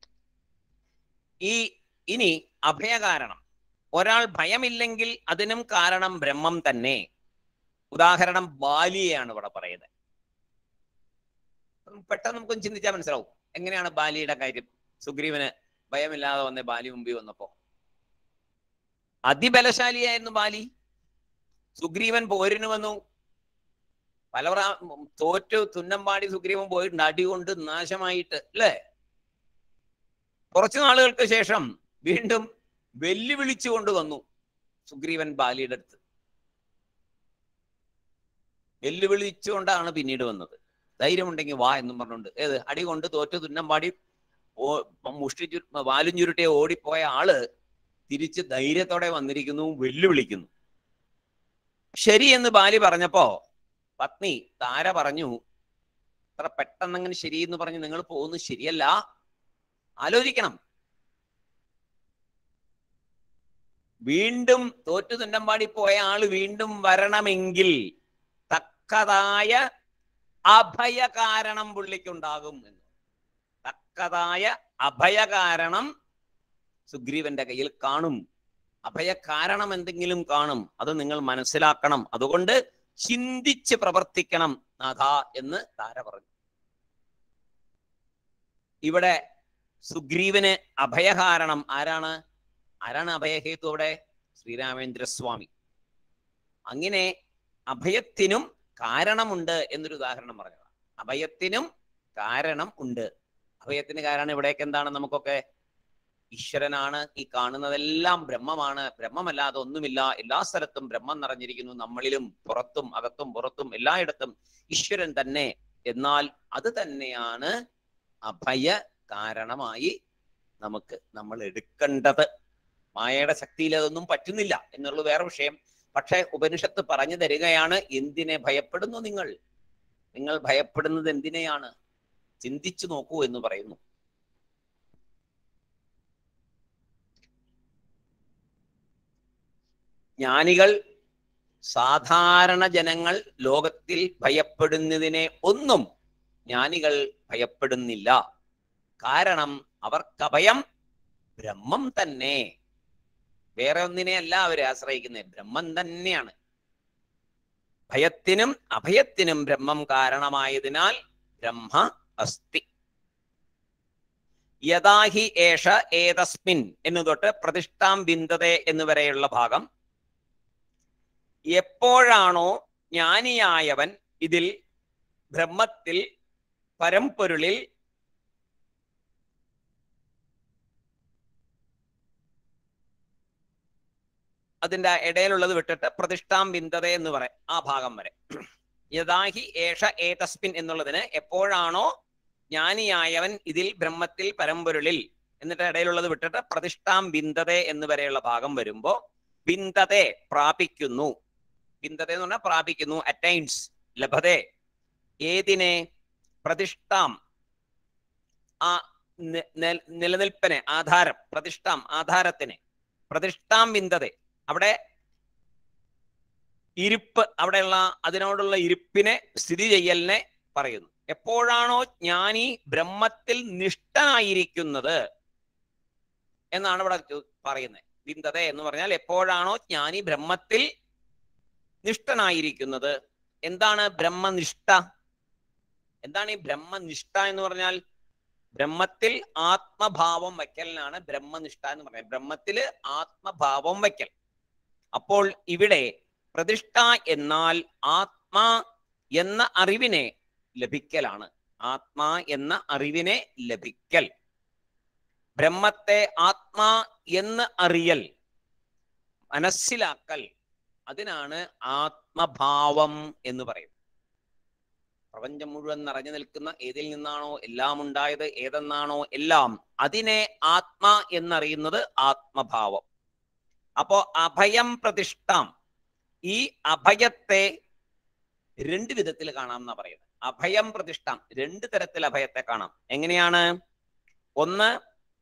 ഈ ഇനി അഭയകാരണം ഒരാൾ ഭയമില്ലെങ്കിൽ അതിനും കാരണം ബ്രഹ്മം തന്നെ ഉദാഹരണം ബാലിയെയാണ് ഇവിടെ പറയുന്നത് പെട്ടെന്ന് നമുക്കൊന്ന് ചിന്തിച്ചാൽ മനസ്സിലാവും എങ്ങനെയാണ് ബാലിയുടെ കാര്യം സുഗ്രീവന് ഭയമില്ലാതെ വന്ന ബാലി മുമ്പിൽ വന്നപ്പോ അതിബലശാലിയായിരുന്നു ബാലി സുഗ്രീവൻ പോരിന് വന്നു പല പ്രാ തോറ്റു തുന്നമ്പാടി സുഗ്രീവൻ പോയിട്ടുണ്ട് അടികൊണ്ട് നാശമായിട്ട് അല്ലേ കുറച്ചു നാളുകൾക്ക് ശേഷം വീണ്ടും വെല്ലുവിളിച്ചുകൊണ്ട് വന്നു സുഗ്രീവൻ ബാലിയുടെ അടുത്ത് വെല്ലുവിളിച്ചുകൊണ്ടാണ് പിന്നീട് വന്നത് ധൈര്യമുണ്ടെങ്കിൽ വാ എന്നും പറഞ്ഞുകൊണ്ട് ഏത് അടി കൊണ്ട് തോറ്റു തുന്നമ്പാടി ഓ മുഷ്ടിച്ചു വാലും ചുരുട്ടിയെ ഓടിപ്പോയ ആള് തിരിച്ച് ധൈര്യത്തോടെ വന്നിരിക്കുന്നു വെല്ലുവിളിക്കുന്നു ശരി എന്ന് ബാലി പറഞ്ഞപ്പോ പത്നി താര പറഞ്ഞു അത്ര പെട്ടെന്നങ്ങനെ ശരി എന്ന് പറഞ്ഞ് നിങ്ങൾ പോകുന്നത് ശരിയല്ല ആലോചിക്കണം വീണ്ടും തോറ്റു തുന്നമ്പാടി പോയ ആള് വീണ്ടും വരണമെങ്കിൽ തക്കതായ അഭയകാരണം പുള്ളിക്കുണ്ടാകും എന്ന് തക്കതായ അഭയകാരണം സുഗ്രീവന്റെ കയ്യിൽ കാണും അഭയകാരണം എന്തെങ്കിലും കാണും അത് നിങ്ങൾ മനസ്സിലാക്കണം അതുകൊണ്ട് ചിന്തിച്ച് പ്രവർത്തിക്കണം നാഥ എന്ന് താര പറഞ്ഞു ഇവിടെ സുഗ്രീവന് അഭയകാരണം ആരാണ് ആരാണ് അഭയഹേതു അവിടെ ശ്രീരാമേന്ദ്രസ്വാമി അങ്ങനെ അഭയത്തിനും കാരണമുണ്ട് എന്നൊരു ഉദാഹരണം പറഞ്ഞതാണ് അഭയത്തിനും കാരണം ഉണ്ട് അഭയത്തിന് കാരണം ഇവിടേക്ക് എന്താണ് നമുക്കൊക്കെ ഈശ്വരനാണ് ഈ കാണുന്നതെല്ലാം ബ്രഹ്മമാണ് ബ്രഹ്മമല്ലാതെ ഒന്നുമില്ല എല്ലാ സ്ഥലത്തും ബ്രഹ്മം നിറഞ്ഞിരിക്കുന്നു നമ്മളിലും പുറത്തും അകത്തും പുറത്തും എല്ലായിടത്തും ഈശ്വരൻ തന്നെ എന്നാൽ അത് തന്നെയാണ് അഭയ കാരണമായി നമുക്ക് നമ്മൾ എടുക്കേണ്ടത് മായയുടെ ശക്തിയിൽ അതൊന്നും പറ്റുന്നില്ല എന്നുള്ള വേറെ വിഷയം പക്ഷെ ഉപനിഷത്ത് പറഞ്ഞു തരികയാണ് എന്തിനെ ഭയപ്പെടുന്നു നിങ്ങൾ നിങ്ങൾ ഭയപ്പെടുന്നത് എന്തിനെയാണ് ചിന്തിച്ചു നോക്കൂ എന്ന് പറയുന്നു ജ്ഞാനികൾ സാധാരണ ജനങ്ങൾ ലോകത്തിൽ ഭയപ്പെടുന്നതിനെ ഒന്നും ജ്ഞാനികൾ ഭയപ്പെടുന്നില്ല കാരണം അവർക്ക് അഭയം ബ്രഹ്മം തന്നെ വേറെ ഒന്നിനെയല്ല അവരെ ആശ്രയിക്കുന്നത് ബ്രഹ്മം തന്നെയാണ് ഭയത്തിനും അഭയത്തിനും ബ്രഹ്മം കാരണമായതിനാൽ ബ്രഹ്മ അസ്തി യഥാഹി ഏഷ ഏതസ്മിൻ എന്നു തൊട്ട് പ്രതിഷ്ഠാം ബിന്ദതേ എന്ന് വരെയുള്ള ഭാഗം എപ്പോഴാണോ ജ്ഞാനിയായവൻ ഇതിൽ ബ്രഹ്മത്തിൽ പരമ്പൊരുളിൽ അതിന്റെ ഇടയിലുള്ളത് വിട്ടിട്ട് പ്രതിഷ്ഠാം ബിന്ദത എന്ന് പറയും ആ ഭാഗം വരെ യഥാഹി ഏഷ ഏതസ്മിൻ എന്നുള്ളതിന് എപ്പോഴാണോ ജ്ഞാനിയായവൻ ഇതിൽ ബ്രഹ്മത്തിൽ പരമ്പൊരുളിൽ എന്നിട്ട് ഇടയിലുള്ളത് വിട്ടിട്ട് പ്രതിഷ്ഠാം ബിന്ദത എന്ന് വരെയുള്ള ഭാഗം വരുമ്പോ ബിന്ദതെ പ്രാപിക്കുന്നു ബിന്ദത എന്ന് പറഞ്ഞാൽ പ്രാപിക്കുന്നു അറ്റൈൻസ് ലഭതേ ഏതിനെ പ്രതിഷ്ഠാം ആ നി- നി- നിലനിൽപ്പിനെ ആധാരം പ്രതിഷ്ഠാം ആധാരത്തിനെ പ്രതിഷ്ഠാം ബിന്ദതെ അവിടെ ഇരിപ്പ് അവിടെയുള്ള അതിനോടുള്ള ഇരിപ്പിനെ സ്ഥിതി ചെയ്യലിനെ പറയുന്നു എപ്പോഴാണോ ജ്ഞാനി ബ്രഹ്മത്തിൽ നിഷ്ഠനായിരിക്കുന്നത് എന്നാണ് ഇവിടെ ചോ- പറയുന്നത് ബിന്ദത എന്ന് പറഞ്ഞാൽ എപ്പോഴാണോ ജ്ഞാനി ബ്രഹ്മത്തിൽ നിഷ്ഠനായിരിക്കുന്നത് എന്താണ് ബ്രഹ്മനിഷ്ഠ എന്താണ് ഈ ബ്രഹ്മനിഷ്ഠ എന്ന് പറഞ്ഞാൽ ബ്രഹ്മത്തിൽ ആത്മഭാവം വയ്ക്കലിനാണ് ബ്രഹ്മനിഷ്ഠ എന്ന് പറയുന്നത് ബ്രഹ്മത്തില് ആത്മഭാവം വയ്ക്കൽ അപ്പോൾ ഇവിടെ പ്രതിഷ്ഠ എന്നാൽ ആത്മാ എന്ന അറിവിനെ ലഭിക്കലാണ് ആത്മാ എന്ന അറിവിനെ ലഭിക്കൽ ബ്രഹ്മത്തെ ആത്മാ എന്ന് അറിയൽ മനസ്സിലാക്കൽ അതിനാണ് ആത്മഭാവം എന്ന് പറയുന്നത് പ്രപഞ്ചം മുഴുവൻ നിറഞ്ഞു നിൽക്കുന്ന ഏതിൽ നിന്നാണോ എല്ലാം ഉണ്ടായത് ഏതെന്നാണോ എല്ലാം അതിനെ ആത്മാ എന്നറിയുന്നത് ആത്മഭാവം അപ്പോ അഭയം പ്രതിഷ്ഠാം ഈ അഭയത്തെ രണ്ട് വിധത്തിൽ കാണാം എന്നാ പറയുന്നത് അഭയം പ്രതിഷ്ഠാം രണ്ട് തരത്തിൽ അഭയത്തെ കാണാം എങ്ങനെയാണ് ഒന്ന്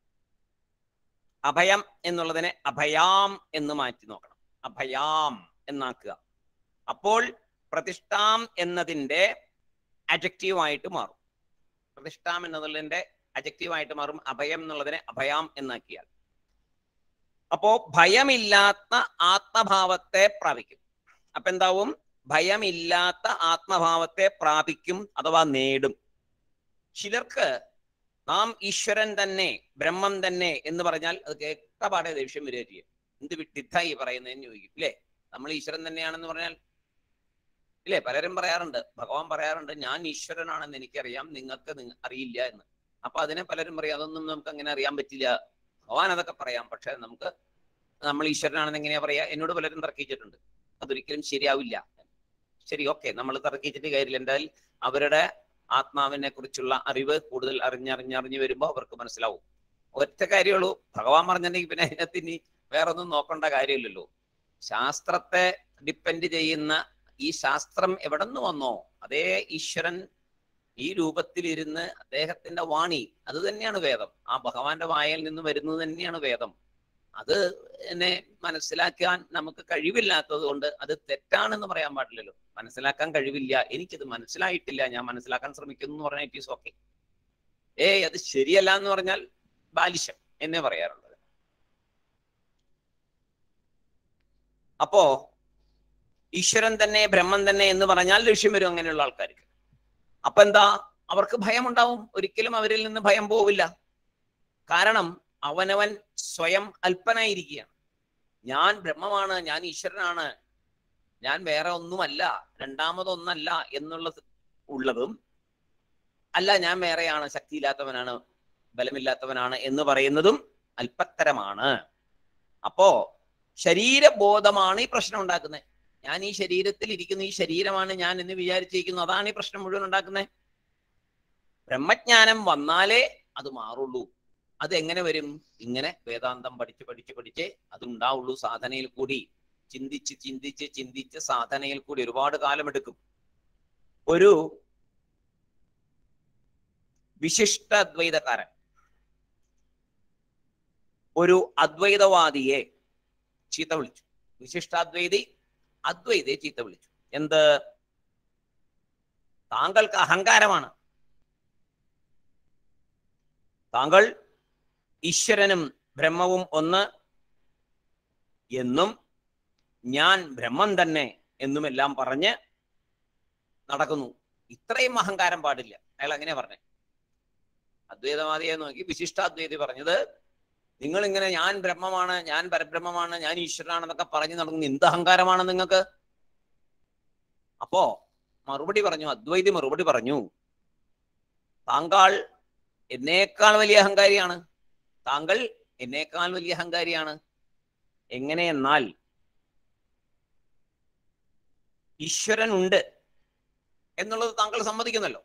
അഭയം എന്നുള്ളതിനെ അഭയാം എന്ന് മാറ്റി നോക്കണം അഭയാം എന്നാക്കുക അപ്പോൾ പ്രതിഷ്ഠാം എന്നതിന്റെ adjective ആയിട്ട് മാറും പ്രതിഷ്ഠാം എന്നതിന്റെ adjective ആയിട്ട് മാറും അഭയം എന്നുള്ളതിനെ അഭയാം എന്നാക്കിയാൽ അപ്പോ ഭയമില്ലാത്ത ആത്മഭാവത്തെ പ്രാപിക്കും അപ്പൊ എന്താവും ഭയമില്ലാത്ത ആത്മഭാവത്തെ പ്രാപിക്കും അഥവാ നേടും ചിലർക്ക് നാം ഈശ്വരൻ തന്നെ ബ്രഹ്മം തന്നെ എന്ന് പറഞ്ഞാൽ അത് കേട്ടപാടെ ദേഷ്യം വരിക ചെയ്യും എന്ത് വിട്ടിദ്ധായി പറയുന്നതെന്ന് ചോദിക്കും ഇല്ലേ നമ്മൾ ഈശ്വരൻ തന്നെയാണെന്ന് പറഞ്ഞാൽ ഇല്ലേ പലരും പറയാറുണ്ട് ഭഗവാൻ പറയാറുണ്ട് ഞാൻ ഈശ്വരനാണെന്ന് എനിക്കറിയാം നിങ്ങൾക്ക് നിങ്ങ- അറിയില്ല എന്ന് അപ്പൊ അതിനെ പലരും പറയും അതൊന്നും നമുക്ക് അങ്ങനെ അറിയാൻ പറ്റില്ല ഭഗവാൻ അതൊക്കെ പറയാം പക്ഷെ നമുക്ക് നമ്മൾ ഈശ്വരനാണെന്ന് എങ്ങനെയാ പറയാ എന്നോട് പലരും തർക്കിച്ചിട്ടുണ്ട് അതൊരിക്കലും ശരിയാവില്ല ശരി ഓക്കെ നമ്മൾ തർക്കിച്ചിട്ട് കാര്യമില്ല എന്തായാലും അവരുടെ ആത്മാവിനെ കുറിച്ചുള്ള അറിവ് കൂടുതൽ അറിഞ്ഞറിഞ്ഞറിഞ്ഞു വരുമ്പോൾ അവർക്ക് മനസ്സിലാവും ഒറ്റ കാര്യമുള്ളൂ ഭഗവാൻ പറഞ്ഞിട്ടുണ്ടെങ്കിൽ പിന്നെ അതിനകത്ത് ഇനി വേറെ ഒന്നും നോക്കേണ്ട കാര്യമില്ലല്ലോ ശാസ്ത്രത്തെ ഡിപ്പെൻഡ് ചെയ്യുന്ന ഈ ശാസ്ത്രം എവിടെ നിന്ന് വന്നോ അതേ ഈശ്വരൻ ഈ രൂപത്തിലിരുന്ന് അദ്ദേഹത്തിന്റെ വാണി അത് തന്നെയാണ് വേദം ആ ഭഗവാന്റെ വായയിൽ നിന്ന് വരുന്നത് തന്നെയാണ് വേദം അത് എന്നെ മനസ്സിലാക്കാൻ നമുക്ക് കഴിവില്ലാത്തത് കൊണ്ട് അത് തെറ്റാണെന്ന് പറയാൻ പാടില്ലല്ലോ മനസ്സിലാക്കാൻ കഴിവില്ല എനിക്കത് മനസ്സിലായിട്ടില്ല ഞാൻ മനസ്സിലാക്കാൻ ശ്രമിക്കുന്നു എന്ന് പറഞ്ഞാൽ ഇറ്റ് ഈസ് ഓക്കെ ഏയ് അത് ശരിയല്ല എന്ന് പറഞ്ഞാൽ ബാലിശം എന്നേ പറയാറുള്ളത് അപ്പോ ഈശ്വരൻ തന്നെ ബ്രഹ്മൻ തന്നെ എന്ന് പറഞ്ഞാൽ ലക്ഷ്യം വരും അങ്ങനെയുള്ള ആൾക്കാർക്ക് അപ്പൊ എന്താ അവർക്ക് ഭയം ഉണ്ടാവും ഒരിക്കലും അവരിൽ നിന്ന് ഭയം പോവില്ല കാരണം അവനവൻ സ്വയം അല്പനായിരിക്കുകയാണ് ഞാൻ ബ്രഹ്മമാണ് ഞാൻ ഈശ്വരനാണ് ഞാൻ വേറെ ഒന്നുമല്ല രണ്ടാമതൊന്നല്ല എന്നുള്ളത് ഉള്ളതും അല്ല ഞാൻ വേറെയാണ് ശക്തിയില്ലാത്തവനാണ് ബലമില്ലാത്തവനാണ് എന്ന് പറയുന്നതും അല്പത്തരമാണ് അപ്പോ ശരീരബോധമാണ് ഈ പ്രശ്നം ഉണ്ടാക്കുന്നത് ഞാൻ ഈ ശരീരത്തിൽ ഇരിക്കുന്ന ഈ ശരീരമാണ് ഞാൻ എന്ന് വിചാരിച്ചിരിക്കുന്നു അതാണ് ഈ പ്രശ്നം മുഴുവൻ ഉണ്ടാക്കുന്നത് ബ്രഹ്മജ്ഞാനം വന്നാലേ അത് മാറുള്ളൂ അത് എങ്ങനെ വരും ഇങ്ങനെ വേദാന്തം പഠിച്ച് പഠിച്ച് പഠിച്ച് അത് ഉണ്ടാവുള്ളൂ സാധനയിൽ കൂടി ചിന്തിച്ച് ചിന്തിച്ച് ചിന്തിച്ച് സാധനയിൽ കൂടി ഒരുപാട് കാലമെടുക്കും ഒരു വിശിഷ്ട അദ്വൈതക്കാരൻ ഒരു അദ്വൈതവാദിയെ ചീത്ത വിളിച്ചു വിശിഷ്ടാദ്വൈതി അദ്വൈതയെ ചീത്ത വിളിച്ചു എന്ത് താങ്കൾക്ക് അഹങ്കാരമാണ് താങ്കൾ ഈശ്വരനും ബ്രഹ്മവും ഒന്ന് എന്നും ഞാൻ ബ്രഹ്മം തന്നെ എന്നുമെല്ലാം പറഞ്ഞ് നടക്കുന്നു ഇത്രയും അഹങ്കാരം പാടില്ല അയാൾ അങ്ങനെ പറഞ്ഞേ അദ്വൈതവാദിയെ നോക്കി വിശിഷ്ടാദ്വൈതി പറഞ്ഞത് നിങ്ങൾ ഇങ്ങനെ ഞാൻ ബ്രഹ്മമാണ് ഞാൻ പരബ്രഹ്മമാണ് ഞാൻ ഈശ്വരനാണെന്നൊക്കെ പറഞ്ഞു നടക്കുന്ന എന്ത് അഹങ്കാരമാണ് നിങ്ങൾക്ക് അപ്പോ മറുപടി പറഞ്ഞു അദ്വൈതി മറുപടി പറഞ്ഞു താങ്കൾ എന്നേക്കാൾ വലിയ അഹങ്കാരിയാണ് താങ്കൾ എന്നേക്കാൾ വലിയ അഹങ്കാരിയാണ് എങ്ങനെയെന്നാൽ ഈശ്വരൻ ഉണ്ട് എന്നുള്ളത് താങ്കൾ സമ്മതിക്കുന്നല്ലോ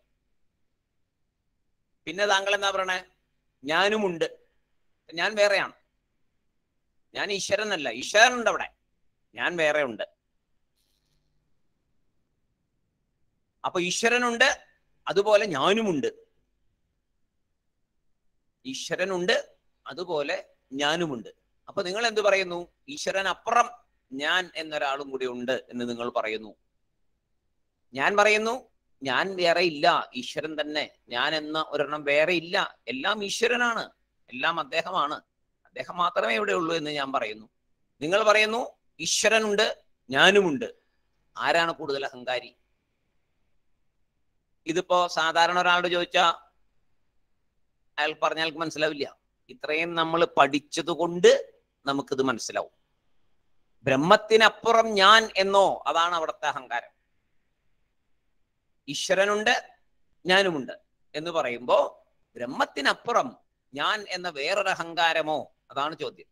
പിന്നെ താങ്കൾ എന്താ പറയണേ ഞാനുമുണ്ട് ഞാൻ വേറെയാണ് ഞാൻ ഈശ്വരനല്ല ഈശ്വരനുണ്ട് അവിടെ ഞാൻ വേറെ ഉണ്ട് അപ്പൊ ഈശ്വരനുണ്ട് അതുപോലെ ഞാനുമുണ്ട് ഈശ്വരനുണ്ട് അതുപോലെ ഞാനുമുണ്ട് അപ്പൊ നിങ്ങൾ എന്ത് പറയുന്നു ഈശ്വരൻ അപ്പുറം ഞാൻ എന്നൊരാളും കൂടി ഉണ്ട് എന്ന് നിങ്ങൾ പറയുന്നു ഞാൻ പറയുന്നു ഞാൻ വേറെ ഇല്ല ഈശ്വരൻ തന്നെ ഞാൻ എന്ന ഒരെണ്ണം വേറെ ഇല്ല എല്ലാം ഈശ്വരനാണ് എല്ലാം അദ്ദേഹമാണ് അദ്ദേഹം മാത്രമേ ഇവിടെ ഉള്ളൂ എന്ന് ഞാൻ പറയുന്നു നിങ്ങൾ പറയുന്നു ഈശ്വരനുണ്ട് ഞാനുമുണ്ട് ആരാണ് കൂടുതൽ അഹങ്കാരി ഇതിപ്പോ സാധാരണ ഒരാളോട് ചോദിച്ചാ അയാൾ പറഞ്ഞാൽ മനസ്സിലാവില്ല ഇത്രയും നമ്മൾ പഠിച്ചത് കൊണ്ട് നമുക്കിത് മനസ്സിലാവും ബ്രഹ്മത്തിനപ്പുറം ഞാൻ എന്നോ അതാണ് അവിടുത്തെ അഹങ്കാരം ഈശ്വരനുണ്ട് ഞാനുമുണ്ട് എന്ന് പറയുമ്പോ ബ്രഹ്മത്തിനപ്പുറം ഞാൻ എന്ന വേറൊരു അഹങ്കാരമോ അതാണ് ചോദ്യം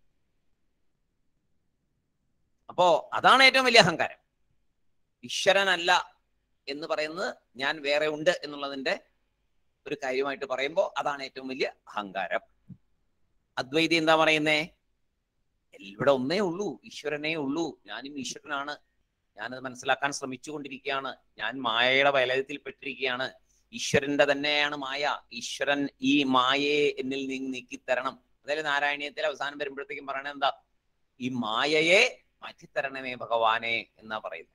അപ്പോ അതാണ് ഏറ്റവും വലിയ അഹങ്കാരം ഈശ്വരനല്ല എന്ന് പറയുന്നത് ഞാൻ വേറെ ഉണ്ട് എന്നുള്ളതിന്റെ ഒരു കാര്യമായിട്ട് പറയുമ്പോൾ അതാണ് ഏറ്റവും വലിയ അഹങ്കാരം അദ്വൈതി എന്താ പറയുന്നേ ഇവിടെ ഒന്നേ ഉള്ളൂ ഈശ്വരനേ ഉള്ളൂ ഞാനും ഈശ്വരനാണ് ഞാനത് മനസ്സിലാക്കാൻ ശ്രമിച്ചുകൊണ്ടിരിക്കുകയാണ് ഞാൻ മായയുടെ വലയത്തിൽ പെട്ടിരിക്കുകയാണ് ഈശ്വരന്റെ തന്നെയാണ് മായ ഈശ്വരൻ ഈ മായയെ എന്നിൽ നിന്ന് നീക്കിത്തരണം അതായത് നാരായണീയത്തിൽ അവസാനം വരുമ്പോഴത്തേക്കും പറയണത് എന്താ ഈ മായയെ മാറ്റിത്തരണമേ ഭഗവാനെ എന്നാ പറയുന്നത്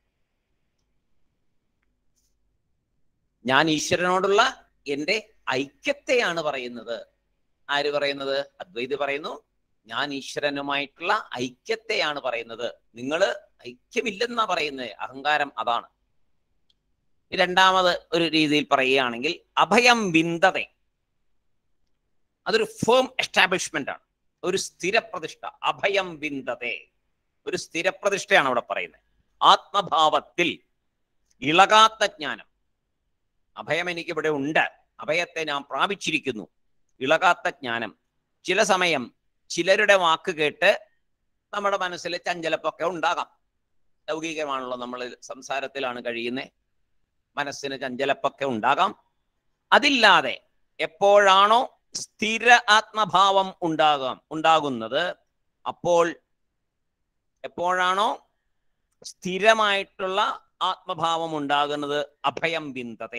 ഞാൻ ഈശ്വരനോടുള്ള എന്റെ ഐക്യത്തെയാണ് പറയുന്നത് ആര് പറയുന്നത് അദ്വൈതി പറയുന്നു ഞാൻ ഈശ്വരനുമായിട്ടുള്ള ഐക്യത്തെയാണ് പറയുന്നത് നിങ്ങൾ ഐക്യമില്ലെന്നാ പറയുന്നത് അഹങ്കാരം അതാണ് രണ്ടാമത് ഒരു രീതിയിൽ പറയുകയാണെങ്കിൽ അഭയം വിന്തത അതൊരു ഫേം എസ്റ്റാബ്ലിഷ്മെന്റ് ആണ് ഒരു സ്ഥിരപ്രതിഷ്ഠ അഭയം വിന്തതെ ഒരു സ്ഥിരപ്രതിഷ്ഠയാണ് അവിടെ പറയുന്നത് ആത്മഭാവത്തിൽ ഇളകാത്ത ജ്ഞാനം അഭയം എനിക്ക് ഇവിടെ ഉണ്ട് അഭയത്തെ ഞാൻ പ്രാപിച്ചിരിക്കുന്നു ഇളകാത്ത ജ്ഞാനം ചില സമയം ചിലരുടെ വാക്ക് കേട്ട് നമ്മുടെ മനസ്സിൽ ചഞ്ചലപ്പൊക്കെ ഉണ്ടാകാം ലൗകികമാണല്ലോ നമ്മൾ സംസാരത്തിലാണ് കഴിയുന്നത് മനസ്സിന് ചഞ്ചലപ്പൊക്കെ ഉണ്ടാകാം അതില്ലാതെ എപ്പോഴാണോ സ്ഥിര ആത്മഭാവം ഉണ്ടാകാം ഉണ്ടാകുന്നത് അപ്പോൾ എപ്പോഴാണോ സ്ഥിരമായിട്ടുള്ള ആത്മഭാവം ഉണ്ടാകുന്നത് അഭയം ബിന്ദത്തെ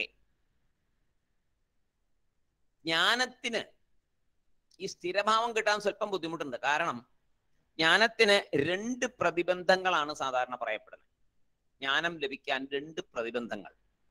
ജ്ഞാനത്തിന് ഈ സ്ഥിരഭാവം കിട്ടാൻ സ്വല്പം ബുദ്ധിമുട്ടുണ്ട് കാരണം ജ്ഞാനത്തിന് രണ്ട് പ്രതിബന്ധങ്ങളാണ് സാധാരണ പറയപ്പെടുന്നത് ജ്ഞാനം ലഭിക്കാൻ രണ്ട് പ്രതിബന്ധങ്ങൾ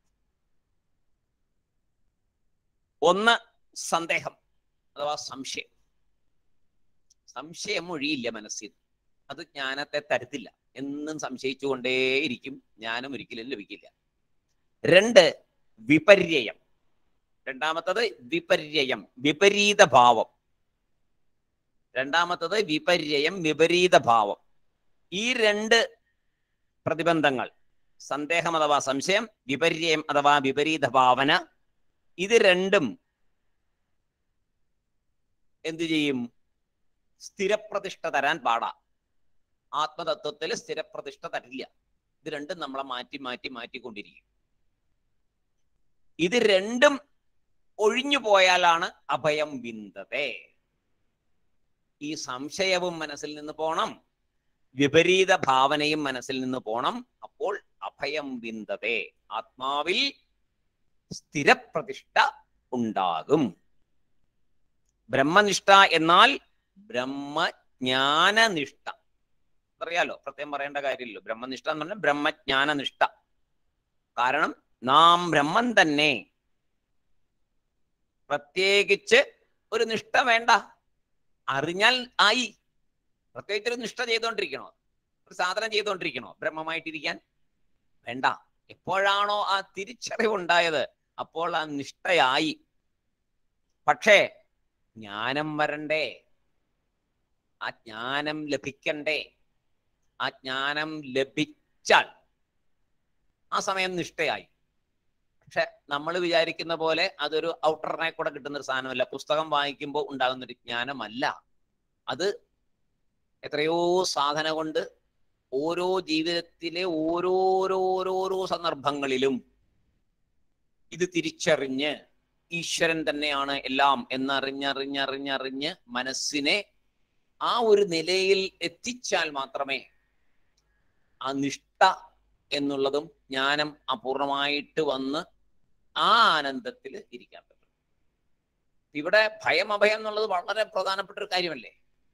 ഒന്ന് സന്ദേഹം അഥവാ സംശയം സംശയം ഒഴിയില്ല മനസ്സിൽ അത് ജ്ഞാനത്തെ തരുത്തില്ല എന്നും സംശയിച്ചുകൊണ്ടേയിരിക്കും ജ്ഞാനം ഒരിക്കലും ലഭിക്കില്ല രണ്ട് വിപര്യയം രണ്ടാമത്തത് വിപര്യം വിപരീത ഭാവം രണ്ടാമത്തത് വിപര്യം വിപരീത ഭാവം ഈ രണ്ട് പ്രതിബന്ധങ്ങൾ സന്ദേഹം അഥവാ സംശയം വിപര്യം അഥവാ വിപരീത ഭാവന ഇത് രണ്ടും എന്തു ചെയ്യും സ്ഥിരപ്രതിഷ്ഠ തരാൻ പാടാ ആത്മതത്വത്തിൽ സ്ഥിരപ്രതിഷ്ഠ തരില്ല ഇത് രണ്ടും നമ്മളെ മാറ്റി മാറ്റി മാറ്റിക്കൊണ്ടിരിക്കും ഇത് രണ്ടും ഒഴിഞ്ഞു പോയാലാണ് അഭയം വിന്തതേ ഈ സംശയവും മനസ്സിൽ നിന്ന് പോണം വിപരീത ഭാവനയും മനസ്സിൽ നിന്ന് പോണം അപ്പോൾ അഭയം വിന്തതേ ആത്മാവിൽ സ്ഥിരപ്രതിഷ്ഠ ഉണ്ടാകും ബ്രഹ്മനിഷ്ഠ എന്നാൽ ബ്രഹ്മജ്ഞാനനിഷ്ഠ അറിയാലോ പ്രത്യേകം പറയേണ്ട കാര്യമില്ലല്ലോ ബ്രഹ്മനിഷ്ഠ എന്ന് പറഞ്ഞാൽ ബ്രഹ്മജ്ഞാനനിഷ്ഠ കാരണം നാം ബ്രഹ്മം തന്നെ പ്രത്യേകിച്ച് ഒരു നിഷ്ഠ വേണ്ട അറിഞ്ഞാൽ ആയി പ്രത്യേകിച്ച് ഒരു നിഷ്ഠ ചെയ്തുകൊണ്ടിരിക്കണോ ഒരു സാധനം ചെയ്തുകൊണ്ടിരിക്കണോ ബ്രഹ്മമായിട്ടിരിക്കാൻ വേണ്ട എപ്പോഴാണോ ആ തിരിച്ചറിവുണ്ടായത് അപ്പോൾ ആ നിഷ്ഠയായി പക്ഷേ ജ്ഞാനം വരണ്ടേ ആ ജ്ഞാനം ലഭിക്കണ്ടേ ആ ജ്ഞാനം ലഭിച്ചാൽ ആ സമയം നിഷ്ഠയായി പക്ഷെ നമ്മൾ വിചാരിക്കുന്ന പോലെ അതൊരു ഔട്ടറിനെ കൂടെ കിട്ടുന്ന ഒരു സാധനമല്ല പുസ്തകം വായിക്കുമ്പോൾ ഉണ്ടാകുന്ന ഒരു ജ്ഞാനമല്ല അത് എത്രയോ സാധന കൊണ്ട് ഓരോ ജീവിതത്തിലെ ഓരോരോരോരോ സന്ദർഭങ്ങളിലും ഇത് തിരിച്ചറിഞ്ഞ് ഈശ്വരൻ തന്നെയാണ് എല്ലാം എന്നറിഞ്ഞറിഞ്ഞറിഞ്ഞറിഞ്ഞ് മനസ്സിനെ ആ ഒരു നിലയിൽ എത്തിച്ചാൽ മാത്രമേ ആ നിഷ്ഠ എന്നുള്ളതും ജ്ഞാനം അപൂർണമായിട്ട് വന്ന് ആ ആനന്ദത്തിൽ ഇരിക്കാൻ പറ്റും ഇവിടെ ഭയം അഭയം എന്നുള്ളത് വളരെ പ്രധാനപ്പെട്ട ഒരു കാര്യമല്ലേ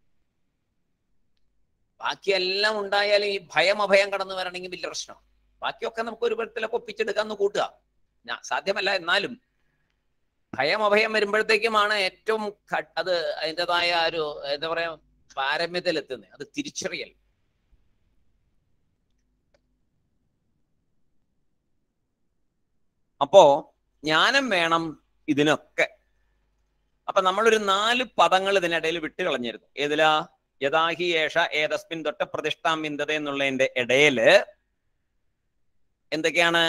ബാക്കിയെല്ലാം ഉണ്ടായാലും ഈ ഭയം അഭയം കടന്നു വരണമെങ്കിൽ വലിയ പ്രശ്നം ബാക്കിയൊക്കെ നമുക്ക് ഒരു വിധത്തിലൊക്കെ ഒപ്പിച്ചെടുക്കാന്ന് കൂട്ടുക ഞാ- സാധ്യമല്ല എന്നാലും ഭയം അഭയം വരുമ്പോഴത്തേക്കുമാണ് ഏറ്റവും ക- അത് അതിൻ്റെതായ ഒരു എന്താ പറയാ പാരമ്യത്തിലെത്തുന്നത് അത് തിരിച്ചറിയൽ അപ്പോ ജ്ഞാനം വേണം ഇതിനൊക്കെ അപ്പൊ നമ്മളൊരു നാല് പദങ്ങൾ ഇതിനിടയിൽ വിട്ടു കളഞ്ഞിരുന്നു ഏതിലാ യഥാഹി ഏഷ ഏതസ്മിൻ തൊട്ട് പ്രതിഷ്ഠാം വിന്തത എന്നുള്ളതിന്റെ ഇടയില് എന്തൊക്കെയാണ്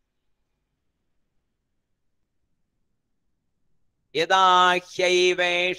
യഥാഹ്യൈവേഷ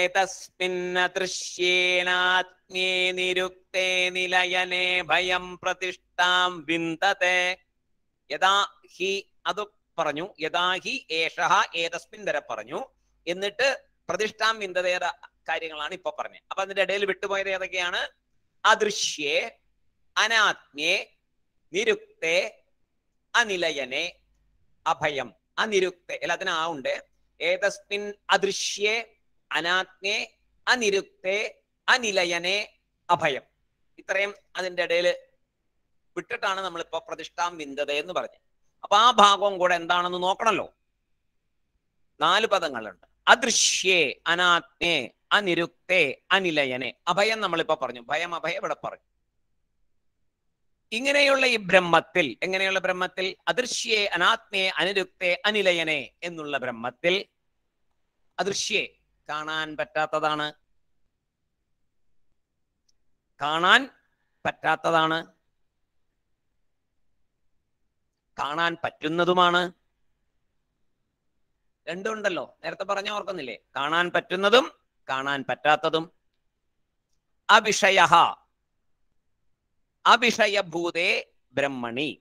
ഏതസ്മിന്നദൃശ്യേനാത്മ്യേ നിരുക്തേ നിലയനേ ഭയം പ്രതിഷ്ഠാം വിന്തത്തെ യഥാ ഹി അത് പറഞ്ഞു യഥാ ഹി ഏഷ ഏതസ്മിൻ വരെ പറഞ്ഞു എന്നിട്ട് പ്രതിഷ്ഠാം വിന്തതയുടെ കാര്യങ്ങളാണ് ഇപ്പൊ പറഞ്ഞത് അപ്പൊ അതിന്റെ ഇടയിൽ വിട്ടുപോയത് ഏതൊക്കെയാണ് അദൃശ്യേ അനാത്മ്യേ നിരുക്തേ അനിലയനെ അഭയം അനിരുക്തെ എല്ലാത്തിനും ആ ഉണ്ട് ഏതസ്മിൻ അദൃശ്യേ അനാത്മ്യേ അനിരുക്തേ അനിലയനെ അഭയം ഇത്രയും അതിന്റെ ഇടയിൽ വിട്ടിട്ടാണ് നമ്മളിപ്പോ പ്രതിഷ്ഠാം വിന്തത എന്ന് പറഞ്ഞത് അപ്പൊ ആ ഭാഗവും കൂടെ എന്താണെന്ന് നോക്കണല്ലോ നാല് പദങ്ങളുണ്ട് അദൃശ്യേ അനാത്മേ അനിരുക്തേ അനിലയനെ അഭയം നമ്മളിപ്പോ പറഞ്ഞു ഭയം അഭയം ഇവിടെ പറഞ്ഞു ഇങ്ങനെയുള്ള ഈ ബ്രഹ്മത്തിൽ എങ്ങനെയുള്ള ബ്രഹ്മത്തിൽ അദൃശ്യേ അനാത്മേ അനിരുക്തേ അനിലയനെ എന്നുള്ള ബ്രഹ്മത്തിൽ അദൃശ്യേ കാണാൻ പറ്റാത്തതാണ് കാണാൻ പറ്റാത്തതാണ് കാണാൻ പറ്റുന്നതുമാണ് രണ്ടുണ്ടല്ലോ നേരത്തെ പറഞ്ഞ ഓർക്കുന്നില്ലേ കാണാൻ പറ്റുന്നതും കാണാൻ പറ്റാത്തതും അവിഷയ അവിഷയഭൂതേ ബ്രഹ്മണി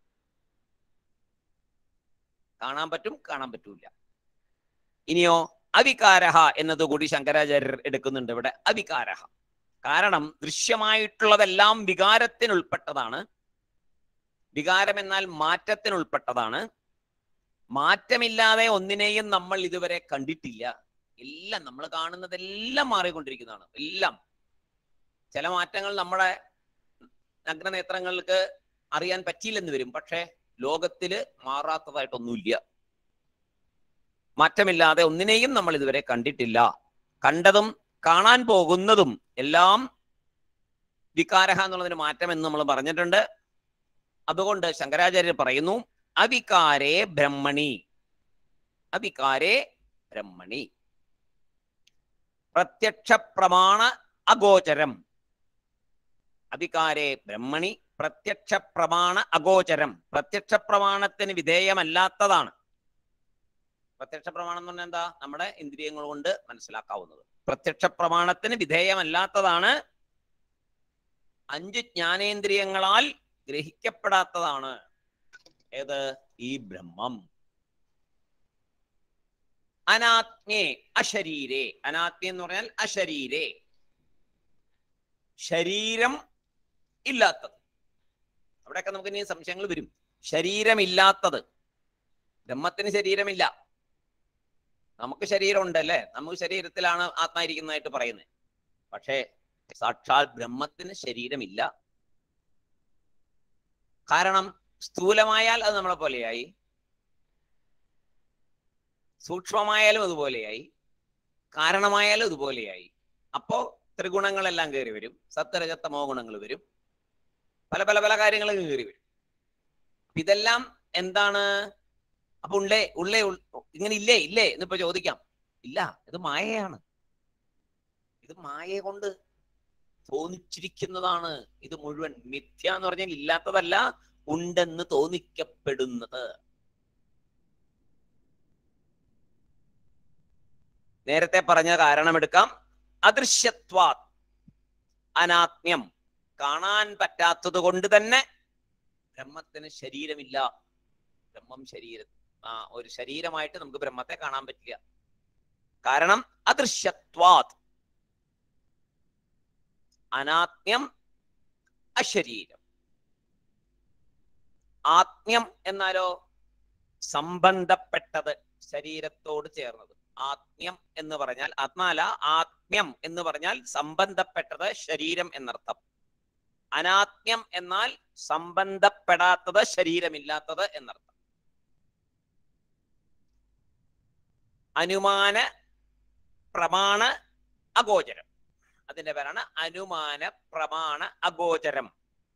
കാണാൻ പറ്റും കാണാൻ പറ്റൂല ഇനിയോ അവികാരഹ എന്നതുകൂടി ശങ്കരാചാര്യർ എടുക്കുന്നുണ്ട് ഇവിടെ അവികാരഹ കാരണം ദൃശ്യമായിട്ടുള്ളതെല്ലാം വികാരത്തിനുൾപ്പെട്ടതാണ് വികാരം എന്നാൽ മാറ്റത്തിനുൾപ്പെട്ടതാണ് മാറ്റമില്ലാതെ ഒന്നിനെയും നമ്മൾ ഇതുവരെ കണ്ടിട്ടില്ല എല്ലാം നമ്മൾ കാണുന്നതെല്ലാം മാറിക്കൊണ്ടിരിക്കുന്നതാണ് എല്ലാം ചില മാറ്റങ്ങൾ നമ്മുടെ നഗ്നനേത്രങ്ങൾക്ക് അറിയാൻ പറ്റിയില്ലെന്ന് വരും പക്ഷെ ലോകത്തില് മാറാത്തതായിട്ടൊന്നുമില്ല മാറ്റമില്ലാതെ ഒന്നിനെയും നമ്മൾ ഇതുവരെ കണ്ടിട്ടില്ല കണ്ടതും കാണാൻ പോകുന്നതും എല്ലാം വികാരഹ എന്നുള്ളതിന് മാറ്റം എന്ന് നമ്മൾ പറഞ്ഞിട്ടുണ്ട് അതുകൊണ്ട് ശങ്കരാചാര്യർ പറയുന്നു അവികാരേ ബ്രഹ്മണി അവികാരേ ബ്രഹ്മണി പ്രത്യക്ഷ പ്രമാണ അഗോചരം അവികാരേ ബ്രഹ്മണി പ്രത്യക്ഷ പ്രമാണ അഗോചരം പ്രത്യക്ഷ പ്രമാണത്തിന് വിധേയമല്ലാത്തതാണ് പ്രത്യക്ഷ പ്രമാണം എന്ന് പറഞ്ഞാൽ എന്താ നമ്മുടെ ഇന്ദ്രിയങ്ങൾ കൊണ്ട് മനസ്സിലാക്കാവുന്നത് പ്രത്യക്ഷ പ്രമാണത്തിന് വിധേയമല്ലാത്തതാണ് അഞ്ച് ജ്ഞാനേന്ദ്രിയങ്ങളാൽ ഗ്രഹിക്കപ്പെടാത്തതാണ് ഏത് ഈ ബ്രഹ്മം അനാത്മേ അശരീരേ അനാത്മ എന്ന് പറഞ്ഞാൽ അശരീരേ ശരീരം ഇല്ലാത്തത് അവിടെയൊക്കെ നമുക്ക് ഇനി സംശയങ്ങൾ വരും ശരീരമില്ലാത്തത് ബ്രഹ്മത്തിന് ശരീരമില്ല നമുക്ക് ശരീരം ഉണ്ടല്ലേ നമുക്ക് ശരീരത്തിലാണ് ആത്മായിരിക്കുന്നതായിട്ട് പറയുന്നത് പക്ഷേ സാക്ഷാൽ ബ്രഹ്മത്തിന് ശരീരമില്ല കാരണം സ്ഥൂലമായാൽ അത് നമ്മളെ പോലെയായി സൂക്ഷ്മമായാലും അതുപോലെയായി കാരണമായാലും അതുപോലെയായി അപ്പോ ത്രിഗുണങ്ങളെല്ലാം കയറി വരും സത്വരജത്തമോ ഗുണങ്ങൾ വരും പല പല പല കാര്യങ്ങളും കയറി വരും ഇതെല്ലാം എന്താണ് അപ്പൊ ഉള്ളേ ഉള്ളേ ഉൾ- ഇങ്ങനെ ഇല്ലേ ഇല്ലേ എന്നിപ്പോ ചോദിക്കാം ഇല്ല ഇത് മായയാണ് ഇത് മായയെ കൊണ്ട് തോന്നിച്ചിരിക്കുന്നതാണ് ഇത് മുഴുവൻ മിഥ്യ എന്ന് പറഞ്ഞാൽ ഇല്ലാത്തതല്ല ഉണ്ടെന്ന് തോന്നിക്കപ്പെടുന്നത് നേരത്തെ പറഞ്ഞ കാരണമെടുക്കാം അദൃശ്യത്വാ അനാത്മ്യം കാണാൻ പറ്റാത്തത് കൊണ്ട് തന്നെ ബ്രഹ്മത്തിന് ശരീരമില്ല ബ്രഹ്മം ശരീരം ആ ഒരു ശരീരമായിട്ട് നമുക്ക് ബ്രഹ്മത്തെ കാണാൻ പറ്റില്ല കാരണം അദൃശ്യത്വാത് അനാത്മ്യം അശരീരം ആത്മ്യം എന്നാലോ സംബന്ധപ്പെട്ടത് ശരീരത്തോട് ചേർന്നത് ആത്മ്യം എന്ന് പറഞ്ഞാൽ ആത്മാല ആത്മ്യം എന്ന് പറഞ്ഞാൽ സംബന്ധപ്പെട്ടത് ശരീരം എന്നർത്ഥം അനാത്മ്യം എന്നാൽ സംബന്ധപ്പെടാത്തത് ശരീരമില്ലാത്തത് എന്നർത്ഥം അനുമാന പ്രമാണ അഗോചരം അതിന്റെ പേരാണ് അനുമാന പ്രമാണ അഗോചരം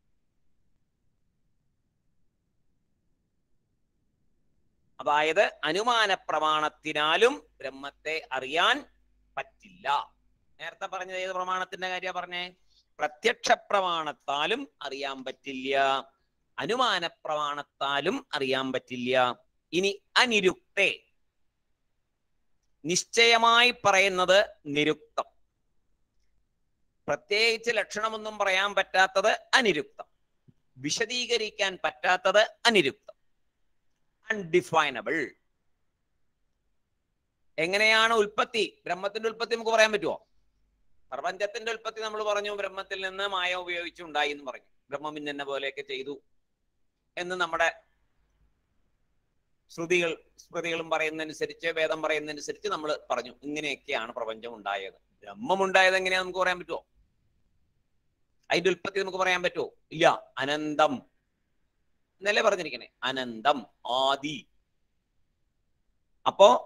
അതായത് അനുമാന പ്രമാണത്തിനാലും ബ്രഹ്മത്തെ അറിയാൻ പറ്റില്ല നേരത്തെ പറഞ്ഞത് ഏത് പ്രമാണത്തിന്റെ കാര്യ പറഞ്ഞേ പ്രത്യക്ഷ പ്രമാണത്താലും അറിയാൻ പറ്റില്ല അനുമാന പ്രമാണത്താലും അറിയാൻ പറ്റില്ല ഇനി അനിരുക്തേ നിശ്ചയമായി പറയുന്നത് നിരുക്തം പ്രത്യേകിച്ച് ലക്ഷണമൊന്നും പറയാൻ പറ്റാത്തത് അനിരുക്തം വിശദീകരിക്കാൻ പറ്റാത്തത് അനിരുക്തം അൺഡിഫൈനബിൾ എങ്ങനെയാണ് ഉൽപ്പത്തി ബ്രഹ്മത്തിന്റെ ഉൽപ്പത്തി നമുക്ക് പറയാൻ പറ്റുമോ പ്രപഞ്ചത്തിന്റെ ഉൽപ്പത്തി നമ്മൾ പറഞ്ഞു ബ്രഹ്മത്തിൽ നിന്ന് മായ ഉപയോഗിച്ച് ഉണ്ടായി എന്ന് പറഞ്ഞു ബ്രഹ്മം ഇന്നെ പോലെയൊക്കെ ചെയ്തു എന്ന് നമ്മുടെ ശ്രുതികൾ സ്മൃതികളും പറയുന്നതനുസരിച്ച് വേദം പറയുന്നതനുസരിച്ച് നമ്മൾ പറഞ്ഞു ഇങ്ങനെയൊക്കെയാണ് പ്രപഞ്ചം ഉണ്ടായത് ബ്രഹ്മം ഉണ്ടായത് എങ്ങനെയാ നമുക്ക് പറയാൻ പറ്റുമോ അതിന്റെ ഉൽപ്പത്തി നമുക്ക് പറയാൻ പറ്റുമോ ഇല്ല അനന്തം എന്നല്ലേ പറഞ്ഞിരിക്കണേ അനന്തം ആദി അപ്പോ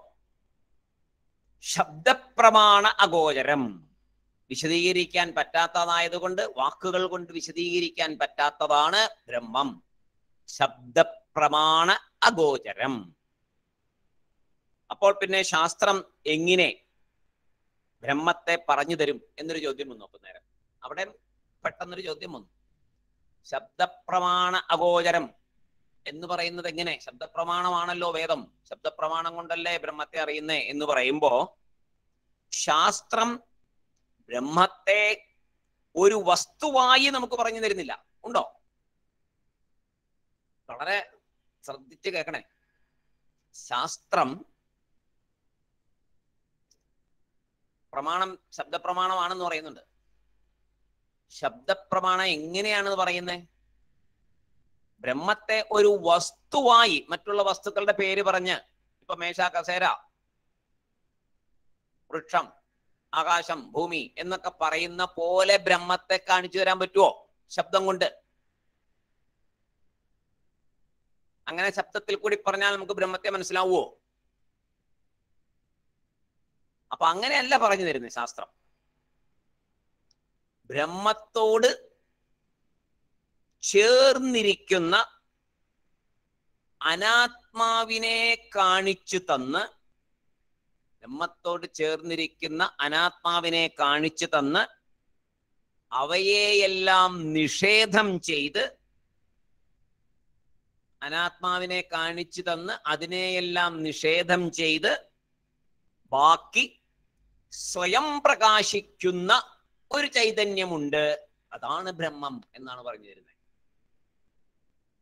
ശബ്ദപ്രമാണ അഗോചരം വിശദീകരിക്കാൻ പറ്റാത്തതായതുകൊണ്ട് വാക്കുകൾ കൊണ്ട് വിശദീകരിക്കാൻ പറ്റാത്തതാണ് ബ്രഹ്മം ശബ്ദപ്രമാണ അഗോചരം അപ്പോൾ പിന്നെ ശാസ്ത്രം എങ്ങനെ ബ്രഹ്മത്തെ പറഞ്ഞു തരും എന്നൊരു ചോദ്യം വന്നു നോക്കും നേരം അവിടെ പെട്ടെന്നൊരു ചോദ്യം വന്നു ശബ്ദപ്രമാണ അഗോചരം എന്ന് പറയുന്നത് എങ്ങനെ ശബ്ദപ്രമാണമാണല്ലോ വേദം ശബ്ദപ്രമാണം കൊണ്ടല്ലേ ബ്രഹ്മത്തെ അറിയുന്നേ എന്ന് പറയുമ്പോ ശാസ്ത്രം ബ്രഹ്മത്തെ ഒരു വസ്തുവായി നമുക്ക് പറഞ്ഞു തരുന്നില്ല ഉണ്ടോ വളരെ ശ്രദ്ധിച്ച് കേൾക്കണേ ശാസ്ത്രം പ്രമാണം ശബ്ദപ്രമാണമാണെന്ന് പറയുന്നുണ്ട് ശബ്ദപ്രമാണം എങ്ങനെയാണെന്ന് പറയുന്നത് ബ്രഹ്മത്തെ ഒരു വസ്തുവായി മറ്റുള്ള വസ്തുക്കളുടെ പേര് പറഞ്ഞ് ഇപ്പൊ മേശ കസേര വൃക്ഷം ആകാശം ഭൂമി എന്നൊക്കെ പറയുന്ന പോലെ ബ്രഹ്മത്തെ കാണിച്ചു തരാൻ പറ്റുമോ ശബ്ദം കൊണ്ട് അങ്ങനെ ശബ്ദത്തിൽ കൂടി പറഞ്ഞാൽ നമുക്ക് ബ്രഹ്മത്തെ മനസ്സിലാവുമോ അപ്പൊ അങ്ങനെയല്ല പറഞ്ഞു തരുന്നത് ശാസ്ത്രം ബ്രഹ്മത്തോട് ചേർന്നിരിക്കുന്ന അനാത്മാവിനെ കാണിച്ചു തന്ന് ബ്രഹ്മത്തോട് ചേർന്നിരിക്കുന്ന അനാത്മാവിനെ കാണിച്ചു തന്ന് അവയെയെല്ലാം നിഷേധം ചെയ്ത് അനാത്മാവിനെ കാണിച്ചു തന്ന് അതിനെയെല്ലാം നിഷേധം ചെയ്ത് ബാക്കി സ്വയം പ്രകാശിക്കുന്ന ഒരു ചൈതന്യമുണ്ട് അതാണ് ബ്രഹ്മം എന്നാണ് പറഞ്ഞു തരുന്നത്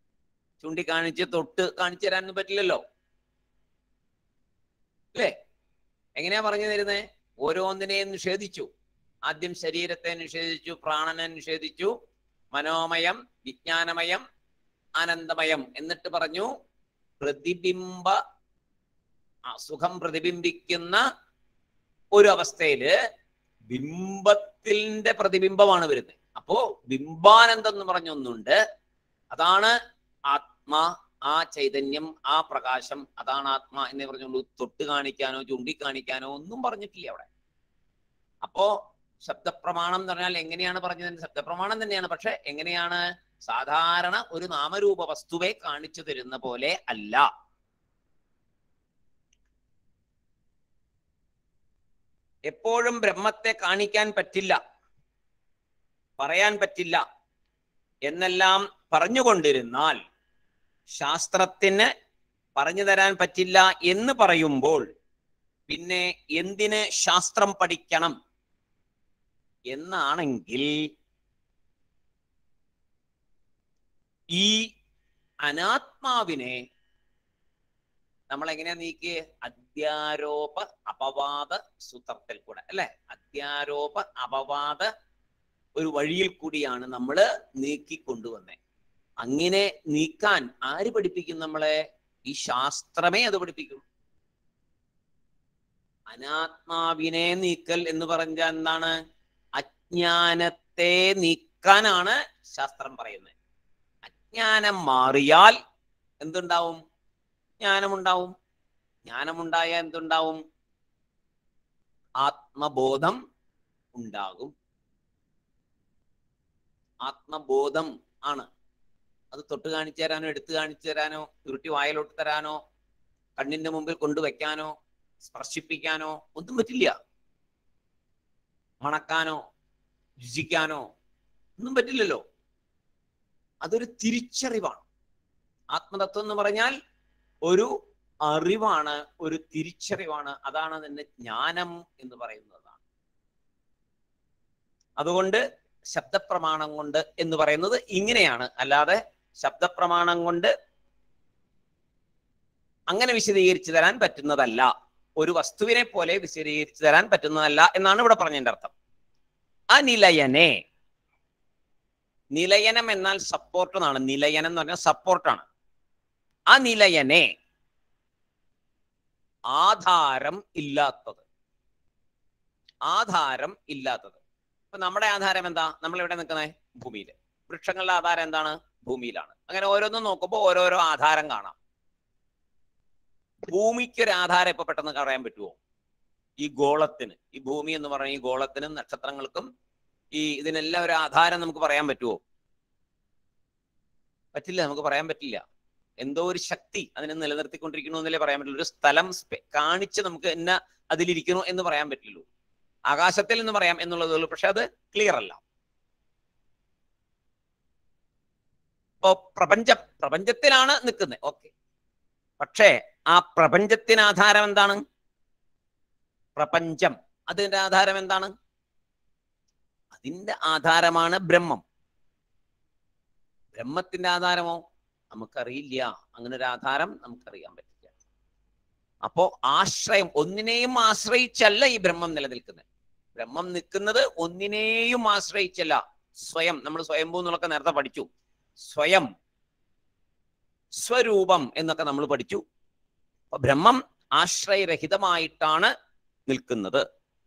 ചൂണ്ടിക്കാണിച്ച് തൊട്ട് കാണിച്ചു തരാനൊന്നും പറ്റില്ലല്ലോ അല്ലേ എങ്ങനെയാ പറഞ്ഞു തരുന്നത് ഓരോന്നിനെയും നിഷേധിച്ചു ആദ്യം ശരീരത്തെ നിഷേധിച്ചു പ്രാണനെ നിഷേധിച്ചു മനോമയം വിജ്ഞാനമയം ആനന്ദമയം എന്നിട്ട് പറഞ്ഞു പ്രതിബിംബ ആ, സുഖം പ്രതിബിംബിക്കുന്ന ഒരു അവസ്ഥയില് ബിംബത്തിന്റെ പ്രതിബിംബമാണ് വരുന്നത് അപ്പോ ബിംബാനന്ദം എന്ന് പറഞ്ഞൊന്നുണ്ട് അതാണ് ആത്മാ ആ ചൈതന്യം ആ പ്രകാശം അതാണ് ആത്മാ എന്ന് പറഞ്ഞുള്ളൂ തൊട്ട് കാണിക്കാനോ ചൂണ്ടിക്കാണിക്കാനോ ഒന്നും പറഞ്ഞിട്ടില്ല അവിടെ അപ്പോ ശബ്ദപ്രമാണം എന്ന് പറഞ്ഞാൽ എങ്ങനെയാണ് പറഞ്ഞത് ശബ്ദപ്രമാണം തന്നെയാണ് പക്ഷെ എങ്ങനെയാണ് സാധാരണ ഒരു നാമരൂപ വസ്തുവെ കാണിച്ചു തരുന്ന പോലെ അല്ല എപ്പോഴും ബ്രഹ്മത്തെ കാണിക്കാൻ പറ്റില്ല പറയാൻ പറ്റില്ല എന്നെല്ലാം പറഞ്ഞുകൊണ്ടിരുന്നാൽ ശാസ്ത്രത്തിന് പറഞ്ഞു തരാൻ പറ്റില്ല എന്ന് പറയുമ്പോൾ പിന്നെ എന്തിന് ശാസ്ത്രം പഠിക്കണം എന്നാണെങ്കിൽ ഈ അനാത്മാവിനെ നമ്മൾ എങ്ങനെയാ നീക്കി അധ്യാരോപ അപവാദ സൂത്രത്തിൽ കൂടെ അല്ലെ അധ്യാരോപ അപവാദ ഒരു വഴിയിൽ കൂടിയാണ് നമ്മൾ നീക്കിക്കൊണ്ടുവന്നത് അങ്ങനെ നീക്കാൻ ആര് പഠിപ്പിക്കും നമ്മളെ ഈ ശാസ്ത്രമേ അത് പഠിപ്പിക്കും അനാത്മാവിനെ നീക്കൽ എന്ന് പറഞ്ഞാൽ എന്താണ് അജ്ഞാനത്തെ നീക്കാനാണ് ശാസ്ത്രം പറയുന്നത് അജ്ഞാനം മാറിയാൽ എന്തുണ്ടാവും ജ്ഞാനമുണ്ടാവും ജ്ഞാനമുണ്ടായ എന്തുണ്ടാവും ആത്മബോധം ഉണ്ടാകും ആത്മബോധം ആണ് അത് തൊട്ട് കാണിച്ചു തരാനോ എടുത്തു കാണിച്ചു തരാനോ ഉരുട്ടി വായിലോട്ട് തരാനോ കണ്ണിന്റെ മുമ്പിൽ കൊണ്ടുവയ്ക്കാനോ സ്പർശിപ്പിക്കാനോ ഒന്നും പറ്റില്ല മണക്കാനോ രുചിക്കാനോ ഒന്നും പറ്റില്ലല്ലോ അതൊരു തിരിച്ചറിവാണ് ആത്മതത്വം എന്ന് പറഞ്ഞാൽ ഒരു അറിവാണ് ഒരു തിരിച്ചറിവാണ് അതാണ് അതിന്റെ ജ്ഞാനം എന്ന് പറയുന്നതാണ് അതുകൊണ്ട് ശബ്ദപ്രമാണം കൊണ്ട് എന്ന് പറയുന്നത് ഇങ്ങനെയാണ് അല്ലാതെ ശബ്ദപ്രമാണം കൊണ്ട് അങ്ങനെ വിശദീകരിച്ചു തരാൻ പറ്റുന്നതല്ല ഒരു വസ്തുവിനെ പോലെ വിശദീകരിച്ചു തരാൻ പറ്റുന്നതല്ല എന്നാണ് ഇവിടെ പറഞ്ഞതിന്റെ അർത്ഥം അനിലയനെ നിലയനം എന്നാൽ സപ്പോർട്ട് എന്നാണ് നിലയനം എന്ന് പറഞ്ഞാൽ സപ്പോർട്ടാണ് അനിലയനെ ആധാരം ഇല്ലാത്തത് ആധാരം ഇല്ലാത്തത് ഇപ്പൊ നമ്മുടെ ആധാരം എന്താ നമ്മൾ ഇവിടെ നിൽക്കുന്നത് ഭൂമിയിൽ വൃക്ഷങ്ങളുടെ ആധാരം എന്താണ് ഭൂമിയിലാണ് അങ്ങനെ ഓരോന്നും നോക്കുമ്പോൾ ഓരോരോ ആധാരം കാണാം ഭൂമിക്ക് ഒരു ആധാരം ഇപ്പൊ പെട്ടെന്ന് പറയാൻ പറ്റുമോ ഈ ഗോളത്തിന് ഈ ഭൂമി എന്ന് പറഞ്ഞ ഈ ഗോളത്തിനും നക്ഷത്രങ്ങൾക്കും ഈ ഇതിനെല്ലാം ഒരു ആധാരം നമുക്ക് പറയാൻ പറ്റുമോ പറ്റില്ല നമുക്ക് പറയാൻ പറ്റില്ല എന്തോ ഒരു ശക്തി അതിനെ നിലനിർത്തിക്കൊണ്ടിരിക്കണു എന്നല്ലേ പറയാൻ പറ്റുള്ളൂ ഒരു സ്ഥലം സ്പെ- കാണിച്ച് നമുക്ക് എന്ന അതിലിരിക്കണു എന്ന് പറയാൻ പറ്റുള്ളൂ ആകാശത്തിൽ എന്ന് പറയാം എന്നുള്ളതേ ഉള്ളൂ പക്ഷെ അത് ക്ലിയർ അല്ല ഇപ്പോ പ്രപഞ്ചം പ്രപഞ്ചത്തിലാണ് നിൽക്കുന്നത് ഓക്കെ പക്ഷേ ആ പ്രപഞ്ചത്തിന് ആധാരം എന്താണ് പ്രപഞ്ചം അതിന്റെ ആധാരം എന്താണ് അതിന്റെ ആധാരമാണ് ബ്രഹ്മം ബ്രഹ്മത്തിന്റെ ആധാരമോ നമുക്കറിയില്ല അങ്ങനെ ഒരു ആധാരം നമുക്കറിയാൻ പറ്റില്ല അപ്പോ ആശ്രയം ഒന്നിനെയും ആശ്രയിച്ചല്ല ഈ ബ്രഹ്മം നിലനിൽക്കുന്നത് ബ്രഹ്മം നിൽക്കുന്നത് ഒന്നിനെയും ആശ്രയിച്ചല്ല സ്വയം നമ്മൾ സ്വയംഭൂ എന്നുള്ളൊക്കെ നേരത്തെ പഠിച്ചു സ്വയം സ്വരൂപം എന്നൊക്കെ നമ്മൾ പഠിച്ചു അപ്പൊ ബ്രഹ്മം ആശ്രയരഹിതമായിട്ടാണ് നിൽക്കുന്നത്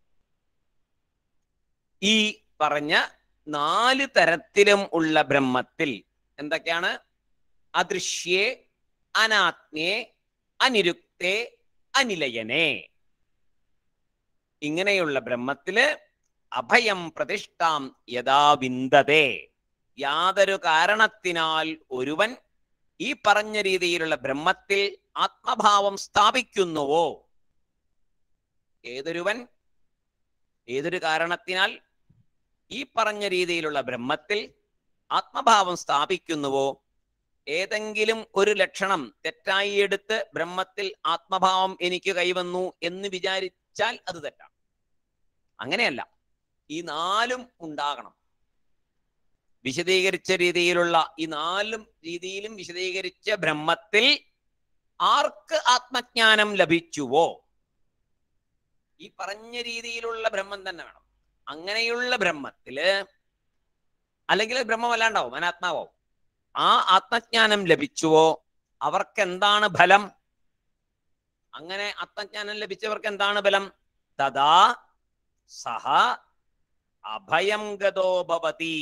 ഈ പറഞ്ഞ നാല് തരത്തിലും ഉള്ള ബ്രഹ്മത്തിൽ എന്തൊക്കെയാണ് അദൃശ്യേ അനാത്മേ അനിരുക്തേ അനിലയനെ ഇങ്ങനെയുള്ള ബ്രഹ്മത്തില് അഭയം പ്രതിഷ്ഠാം യഥാ വിന്ദതേ യാതൊരു കാരണത്തിനാൽ ഒരുവൻ ഈ പറഞ്ഞ രീതിയിലുള്ള ബ്രഹ്മത്തിൽ ആത്മഭാവം സ്ഥാപിക്കുന്നുവോ ഏതൊരുവൻ ഏതൊരു കാരണത്തിനാൽ ഈ പറഞ്ഞ രീതിയിലുള്ള ബ്രഹ്മത്തിൽ ആത്മഭാവം സ്ഥാപിക്കുന്നുവോ ഏതെങ്കിലും ഒരു ലക്ഷണം തെറ്റായി എടുത്ത് ബ്രഹ്മത്തിൽ ആത്മഭാവം എനിക്ക് കൈവന്നു എന്ന് വിചാരിച്ചാൽ അത് തെറ്റാണ് അങ്ങനെയല്ല ഈ നാലും ഉണ്ടാകണം വിശദീകരിച്ച രീതിയിലുള്ള ഈ നാലും രീതിയിലും വിശദീകരിച്ച ബ്രഹ്മത്തിൽ ആർക്ക് ആത്മജ്ഞാനം ലഭിച്ചുവോ ഈ പറഞ്ഞ രീതിയിലുള്ള ബ്രഹ്മം തന്നെ വേണം അങ്ങനെയുള്ള ബ്രഹ്മത്തില് അല്ലെങ്കിൽ ബ്രഹ്മമല്ലാണ്ടാവും അനാത്മാവും ആ ആത്മജ്ഞാനം ലഭിച്ചുവോ അവർക്ക് എന്താണ് ഫലം അങ്ങനെ ആത്മജ്ഞാനം ലഭിച്ചവർക്ക് എന്താണ് ഫലം തഥാ സഹ അഭയം ഗതോ ഭവതി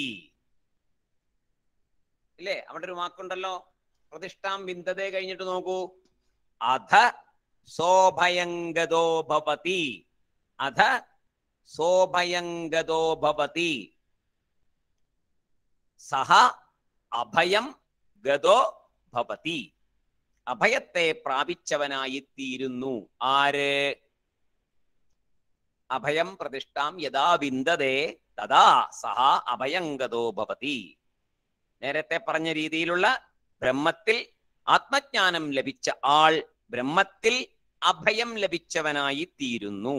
ഇല്ലേ അവിടെ ഒരു വാക്കുണ്ടല്ലോ പ്രതിഷ്ഠാം വിന്തതേ കഴിഞ്ഞിട്ട് നോക്കൂ അധ സോഭയങ്കതോ ഭവതി അധ സോഭയങ്കതോ ഭവതി സഹ അഭയം ഗതോ ഭവതി അഭയത്തെ പ്രാപിച്ചവനായി തീരുന്നു ആര് അഭയം പ്രതിഷ്ഠാം യഥാ വിന്ദതേ തഥാ സഹ അഭയങ്കതോ ഭവതി നേരത്തെ പറഞ്ഞ രീതിയിലുള്ള ബ്രഹ്മത്തിൽ ആത്മജ്ഞാനം ലഭിച്ച ആൾ ബ്രഹ്മത്തിൽ അഭയം ലഭിച്ചവനായി തീരുന്നു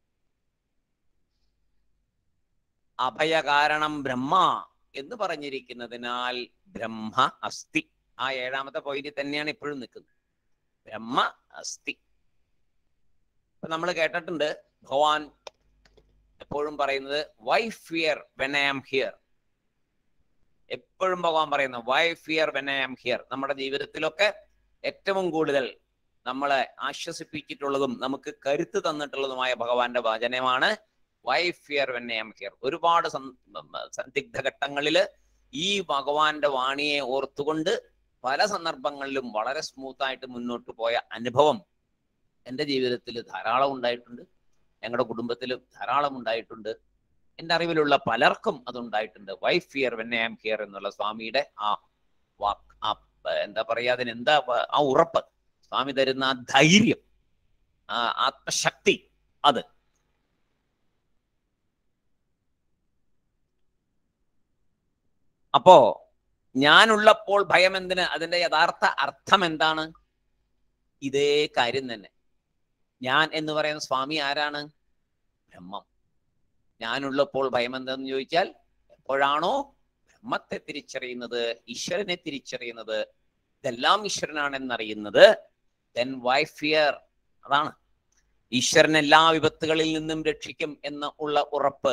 അഭയകാരണം ബ്രഹ്മ എന്ന് പറഞ്ഞിരിക്കുന്നതിനാൽ ബ്രഹ്മ അസ്തി ആ ഏഴാമത്തെ പോയിന്റ് തന്നെയാണ് ഇപ്പോഴും നിൽക്കുന്നത് ബ്രഹ്മ അസ്തി ഇപ്പൊ നമ്മൾ കേട്ടിട്ടുണ്ട് ഭഗവാൻ എപ്പോഴും പറയുന്നത് why fear when I am here എപ്പോഴും ഭഗവാൻ പറയുന്നു why fear when I am here നമ്മുടെ ജീവിതത്തിലൊക്കെ ഏറ്റവും കൂടുതൽ നമ്മളെ ആശ്വസിപ്പിച്ചിട്ടുള്ളതും നമുക്ക് കരുത്ത് തന്നിട്ടുള്ളതുമായ ഭഗവാന്റെ വചനമാണ് why fear when I am here ഒരുപാട് സന്ദിഗ്ധ ഘട്ടങ്ങളില് ഈ ഭഗവാന്റെ വാണിയെ ഓർത്തുകൊണ്ട് പല സന്ദർഭങ്ങളിലും വളരെ സ്മൂത്ത് ആയിട്ട് മുന്നോട്ട് പോയ അനുഭവം എൻ്റെ ജീവിതത്തിൽ ധാരാളം ഉണ്ടായിട്ടുണ്ട് ഞങ്ങളുടെ കുടുംബത്തിൽ ധാരാളം ഉണ്ടായിട്ടുണ്ട് എൻ്റെ അറിവിലുള്ള പലർക്കും അതുണ്ടായിട്ടുണ്ട് why fear when I am here എന്നുള്ള സ്വാമിയുടെ ആ വാക്ക് ആ എന്താ പറയാ അതിന് എന്താ ആ ഉറപ്പ് സ്വാമി തരുന്ന ആ ധൈര്യം ആ ആത്മശക്തി അത് അപ്പോ ഞാനുള്ളപ്പോൾ ഭയം എന്തിന് അതിന്റെ യഥാർത്ഥ അർത്ഥം എന്താണ് ഇതേ കാര്യം തന്നെ ഞാൻ എന്ന് പറയുന്ന സ്വാമി ആരാണ് ബ്രഹ്മം ഞാനുള്ളപ്പോൾ ഭയം എന്തെന്ന് ചോദിച്ചാൽ എപ്പോഴാണോ ബ്രഹ്മത്തെ തിരിച്ചറിയുന്നത് ഈശ്വരനെ തിരിച്ചറിയുന്നത് ഇതെല്ലാം ഈശ്വരനാണെന്നറിയുന്നത് ദെൻ വൈ ഫിയർ അതാണ് ഈശ്വരൻ എല്ലാ വിപത്തുകളിൽ നിന്നും രക്ഷിക്കും എന്ന് ഉള്ള ഉറപ്പ്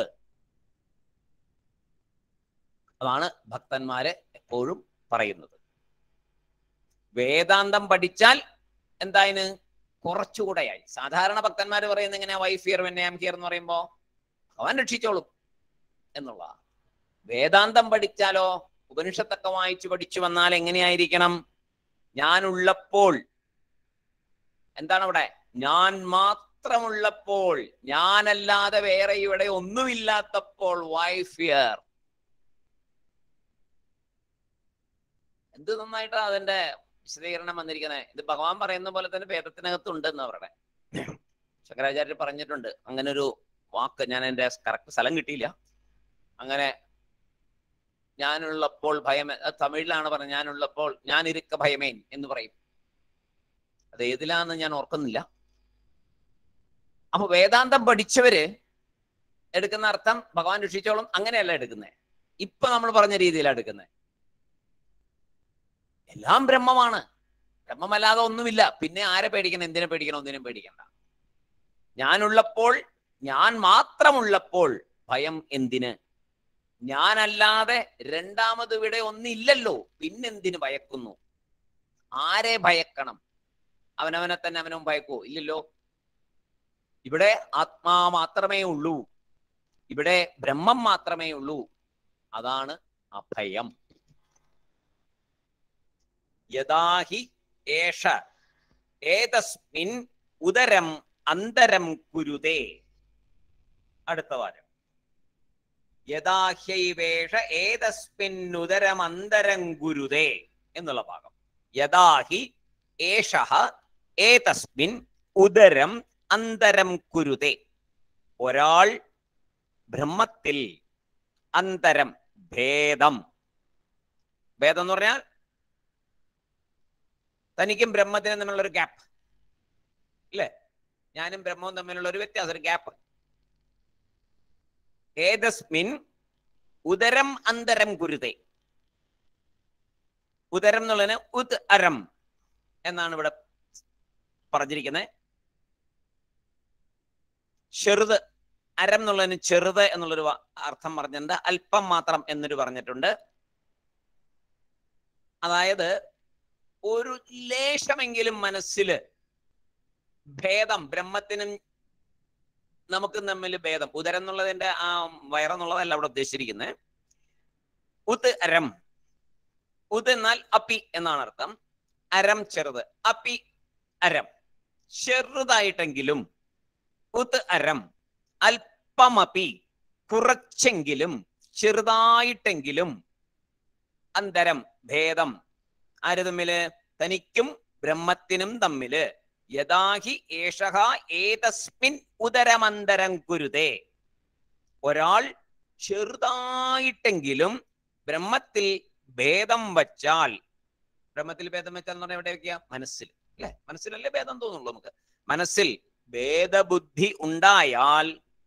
അതാണ് ഭക്തന്മാരെ എപ്പോഴും പറയുന്നത് വേദാന്തം പഠിച്ചാൽ എന്തായതിന് കുറച്ചുകൂടെയായി സാധാരണ ഭക്തന്മാർ പറയുന്നത് എങ്ങനെയാ why fear when am here എന്ന് പറയുമ്പോ അവൻ രക്ഷിച്ചോളും എന്നുള്ള വേദാന്തം പഠിച്ചാലോ ഉപനിഷത്തൊക്കെ വായിച്ചു പഠിച്ചു വന്നാൽ എങ്ങനെയായിരിക്കണം ഞാനുള്ളപ്പോൾ എന്താണ് അവിടെ ഞാൻ മാത്രമുള്ളപ്പോൾ ഞാനല്ലാതെ വേറെ ഇവിടെ ഒന്നുമില്ലാത്തപ്പോൾ വൈ ഫിയർ എന്ത് നന്നായിട്ടാ അതിന്റെ വിശദീകരണം വന്നിരിക്കുന്നത് ഇത് ഭഗവാൻ പറയുന്ന പോലെ തന്നെ വേദത്തിനകത്തുണ്ട് എന്ന് പറയണേ ശങ്കരാചാര്യർ പറഞ്ഞിട്ടുണ്ട് അങ്ങനെ ഒരു വാക്ക് ഞാൻ എൻ്റെ കറക്റ്റ് സ്ഥലം കിട്ടിയില്ല അങ്ങനെ ഞാനുള്ളപ്പോൾ ഭയം തമിഴിലാണ് പറഞ്ഞത് ഞാനുള്ളപ്പോൾ ഞാൻ ഇരുക്ക ഭയമേൻ എന്ന് പറയും അത് ഏതിലാന്ന് ഞാൻ ഓർക്കുന്നില്ല അപ്പൊ വേദാന്തം പഠിച്ചവര് എടുക്കുന്ന അർത്ഥം ഭഗവാൻ രക്ഷിച്ചോളും അങ്ങനെയല്ല എടുക്കുന്നത് ഇപ്പൊ നമ്മൾ പറഞ്ഞ രീതിയിലാണ് എടുക്കുന്നത് എല്ലാം ബ്രഹ്മമാണ് ബ്രഹ്മമല്ലാതെ ഒന്നുമില്ല പിന്നെ ആരെ പേടിക്കണം എന്തിനെ പേടിക്കണം ഒന്നിനും പേടിക്കണ്ട ഞാനുള്ളപ്പോൾ ഞാൻ മാത്രമുള്ളപ്പോൾ ഭയം എന്തിന് ഞാനല്ലാതെ രണ്ടാമത് ഇവിടെ ഒന്നില്ലല്ലോ പിന്നെന്തിന് ഭയക്കുന്നു ആരെ ഭയക്കണം അവനവനെ തന്നെ അവനും ഭയക്കൂ ഇല്ലല്ലോ ഇവിടെ ആത്മാ മാത്രമേ ഉള്ളൂ ഇവിടെ ബ്രഹ്മം മാത്രമേ ഉള്ളൂ അതാണ് അഭയം യഥാഹി ഏഷ ഏതസ്മിൻ ഉദരം അന്തരം കുരുതേ അടുത്ത വാരം യഥാഹ്യൈവേഷ ഏതസ്മിൻ ഉദരം അന്തരം കുരുതേ എന്നുള്ള ഭാഗം യഥാഹി ഏഷ ഏതസ്മിൻ ഉദരം അന്തരം കുരുതേ ഒരാൾ ബ്രഹ്മത്തിൽ അന്തരം ഭേദം ഭേദം എന്ന് പറഞ്ഞാൽ തനിക്കും ബ്രഹ്മത്തിനും തമ്മിലുള്ള ഒരു ഗ്യാപ്പ് ഇല്ലേ ഞാനും ബ്രഹ്മവും തമ്മിലുള്ള ഒരു വ്യത്യാസം ഒരു ഗ്യാപ്പ് ഏതസ്മിൻ ഉദരം അന്തരം കുരുതേ ഉദരം എന്നുള്ളതിന് ഉദ് അരം എന്നാണ് ഇവിടെ പറഞ്ഞിരിക്കുന്നത് ചെറുത് അരം എന്നുള്ളതിന് ചെറുത് എന്നുള്ളൊരു വ- അർത്ഥം പറഞ്ഞിട്ടുണ്ട് അല്പം മാത്രം എന്നൊരു പറഞ്ഞിട്ടുണ്ട് അതായത് ഒരു ലേശമെങ്കിലും മനസ്സിൽ ഭേദം ബ്രഹ്മത്തിനും നമുക്കും തമ്മിൽ ഭേദം ഉദരം എന്നുള്ളതിന്റെ ആ വയറെന്നുള്ളതല്ല അവിടെ ഉദ്ദേശിച്ചിരിക്കുന്നത് ഉത് അരം ഉത് എന്നാൽ അപ്പി എന്നാണ് അർത്ഥം അരം ചെറുത് അപ്പി അരം ചെറുതായിട്ടെങ്കിലും ഉത് അരം അല്പമപി കുറച്ചെങ്കിലും ചെറുതായിട്ടെങ്കിലും അന്തരം ഭേദം ആര് തമ്മില് തനിക്കും ബ്രഹ്മത്തിനും തമ്മില് യഥാഹി ഏഷഹ ഏതസ്മിൻ ഉദരമന്തരം കുരുതേ ഒരാൾ ചെറുതായിട്ടെങ്കിലും ബ്രഹ്മത്തിൽ ഭേദം വച്ചാൽ ബ്രഹ്മത്തിൽ ഭേദം വെച്ചാൽ എന്ന് പറഞ്ഞാൽ എവിടെ വെക്കുക മനസ്സിൽ അല്ലെ മനസ്സിലല്ലേ ഭേദം തോന്നുള്ളൂ നമുക്ക് മനസ്സിൽ ഭേദബുദ്ധി ഉണ്ടായാൽ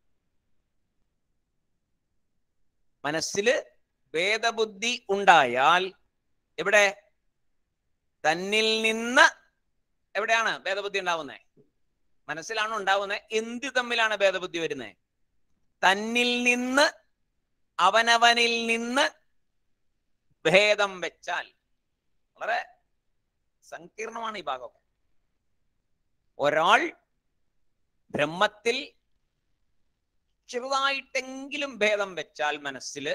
മനസ്സില് ഭേദബുദ്ധി ഉണ്ടായാൽ എവിടെ തന്നിൽ നിന്ന് എവിടെയാണ് ഭേദബുദ്ധി ഉണ്ടാവുന്നത് മനസ്സിലാണ് ഉണ്ടാവുന്നത് എന്ത് തമ്മിലാണ് ഭേദബുദ്ധി വരുന്നത് തന്നിൽ നിന്ന് അവനവനിൽ നിന്ന് ഭേദം വെച്ചാൽ വളരെ സങ്കീർണമാണ് ഈ ഭാഗം ഒരാൾ ബ്രഹ്മത്തിൽ ചെറുതായിട്ടെങ്കിലും ഭേദം വെച്ചാൽ മനസ്സില്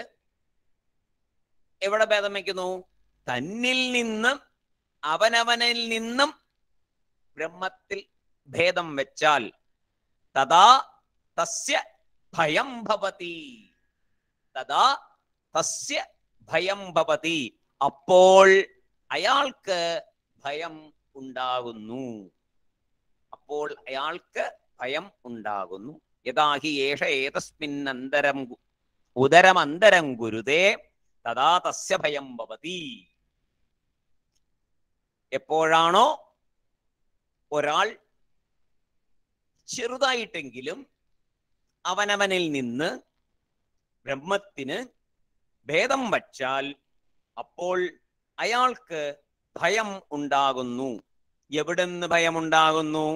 എവിടെ ഭേദം വയ്ക്കുന്നു തന്നിൽ നിന്നും അവനവനിൽ നിന്നും ബ്രഹ്മത്തിൽ ഭേദം വെച്ചാൽ തഥാ തസ്യ ഭയം ഭവതി തഥാ തസ്യ ഭയം ഭവതി അപ്പോൾ അയാൾക്ക് ഭയം ഉണ്ടാകുന്നു അപ്പോൾ അയാൾക്ക് ഭയം ഉണ്ടാകുന്നു യഥാഹി ഏഷ ഏതസ്മിന്നന്തരം ഗു- ഉദരമന്തരം ഗുരുതേ തഥാ തസ്യ ഭയം ഭവതി എപ്പോഴാണോ ഒരാൾ ചെറുതായിട്ടെങ്കിലും അവനവനിൽ നിന്ന് ബ്രഹ്മത്തിന് ഭേദം വച്ചാൽ അപ്പോൾ അയാൾക്ക് ഭയം ഉണ്ടാകുന്നു എവിടുന്ന് ഭയമുണ്ടാകുന്നു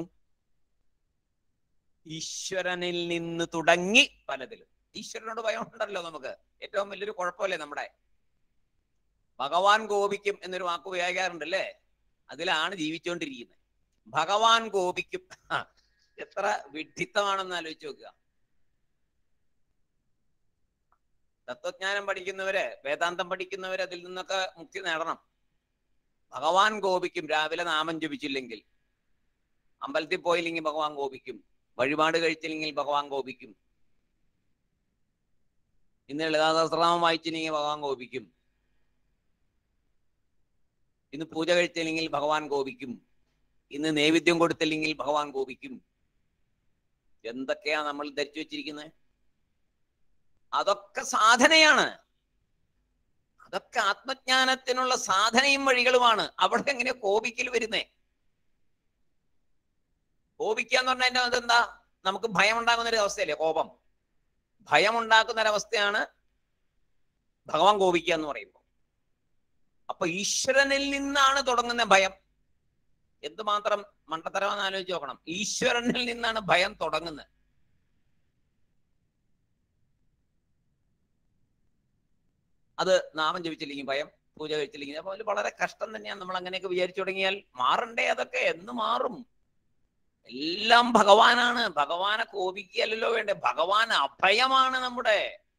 ഈശ്വരനിൽ നിന്ന് തുടങ്ങി പലതിലും ഈശ്വരനോട് ഭയം ഉണ്ടല്ലോ നമുക്ക് ഏറ്റവും വലിയൊരു കുഴപ്പമല്ലേ നമ്മുടെ ഭഗവാൻ കോപിക്കും എന്നൊരു വാക്ക് ഉപയോഗിക്കാറുണ്ടല്ലേ അതിലാണ് ജീവിച്ചുകൊണ്ടിരിക്കുന്നത് ഭഗവാൻ കോപിക്കും ആ, എത്ര വിഡ്ഢിത്തമാണെന്ന് ആലോചിച്ച് നോക്കുക തത്വജ്ഞാനം പഠിക്കുന്നവര് വേദാന്തം പഠിക്കുന്നവര് അതിൽ നിന്നൊക്കെ മുക്തി നേടണം ഭഗവാൻ കോപിക്കും രാവിലെ നാമം ജപിച്ചില്ലെങ്കിൽ അമ്പലത്തിൽ പോയില്ലെങ്കിൽ ഭഗവാൻ കോപിക്കും വഴിപാട് കഴിച്ചില്ലെങ്കിൽ ഭഗവാൻ കോപിക്കും ഇന്ന് ലളിതാസഹസ്രനാമം വായിച്ചില്ലെങ്കിൽ ഭഗവാൻ കോപിക്കും ഇന്ന് പൂജ കഴിച്ചില്ലെങ്കിൽ ഭഗവാൻ കോപിക്കും ഇന്ന് നൈവേദ്യം കൊടുത്തില്ലെങ്കിൽ ഭഗവാൻ കോപിക്കും എന്തൊക്കെയാ നമ്മൾ ധരിച്ചു വെച്ചിരിക്കുന്നത് അതൊക്കെ സാധനയാണ് അതൊക്കെ ആത്മജ്ഞാനത്തിനുള്ള സാധനയും വഴികളുമാണ് അവിടെ എങ്ങനെ കോപിക്കൽ വരുന്നേ കോപിക്കുക എന്ന് പറഞ്ഞാൽ അതിന്റെ അതെന്താ നമുക്ക് ഭയം ഉണ്ടാകുന്ന ഒരു അവസ്ഥയല്ലേ കോപം ഭയം ഉണ്ടാക്കുന്ന ഒരവസ്ഥയാണ് ഭഗവാൻ കോപിക്കുക എന്ന് പറയുമ്പോൾ അപ്പൊ ഈശ്വരനിൽ നിന്നാണ് തുടങ്ങുന്ന ഭയം എന്തുമാത്രം മണ്ടത്തരമെന്ന് ആലോചിച്ച് നോക്കണം ഈശ്വരനിൽ നിന്നാണ് ഭയം തുടങ്ങുന്നത് അത് നാമം ജപിച്ചില്ലെങ്കിൽ ഭയം പൂജ കഴിച്ചില്ലെങ്കിൽ അപ്പൊ അതിൽ വളരെ കഷ്ടം തന്നെയാണ് നമ്മൾ അങ്ങനെയൊക്കെ വിചാരിച്ചു തുടങ്ങിയാൽ മാറണ്ടേ അതൊക്കെ എന്ന് മാറും എല്ലാം ഭഗവാനാണ് ഭഗവാനെ കോപിക്കുകയല്ലോ വേണ്ടേ ഭഗവാൻ അഭയമാണ് നമ്മുടെ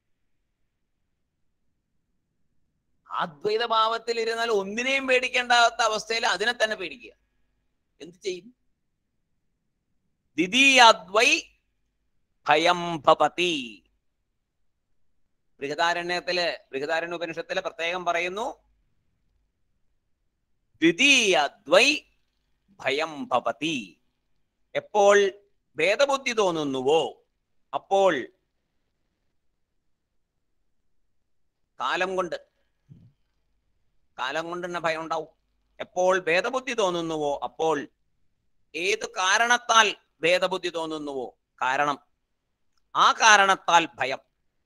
അദ്വൈത ഭാവത്തിൽ ഇരുന്നാൽ ഒന്നിനെയും പേടിക്കേണ്ടാത്ത അവസ്ഥയിൽ അതിനെ തന്നെ പേടിക്കുക എന്ത് ചെയ്യും ദ്വിതീയാദ്വൈ ഭയം ഭവതി ബൃഹദാരണ്യത്തില് ബൃഹദാരണ്യ ഉപനിഷത്തില് പ്രത്യേകം പറയുന്നു ദ്വിതീയദ്വൈ ഭയം ഭവതി എപ്പോൾ ഭേദബുദ്ധി തോന്നുന്നുവോ അപ്പോൾ കാലം കൊണ്ട് കാലം കൊണ്ട് തന്നെ ഭയം ഉണ്ടാവും എപ്പോൾ ഭേദബുദ്ധി തോന്നുന്നുവോ അപ്പോൾ ഏത് കാരണത്താൽ ഭേദബുദ്ധി തോന്നുന്നുവോ കാരണം ആ കാരണത്താൽ ഭയം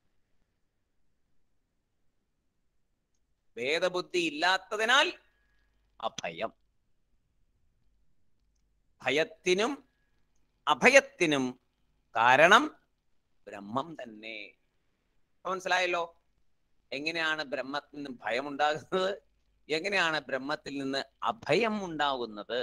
ഭേദബുദ്ധി ഇല്ലാത്തതിനാൽ അഭയം ഭയത്തിനും അഭയത്തിനും കാരണം ബ്രഹ്മം തന്നെ അപ്പൊ മനസ്സിലായല്ലോ എങ്ങനെയാണ് ബ്രഹ്മത്തിൽ നിന്ന് ഭയം ഉണ്ടാകുന്നത് എങ്ങനെയാണ് ബ്രഹ്മത്തിൽ നിന്ന് അഭയം ഉണ്ടാകുന്നത്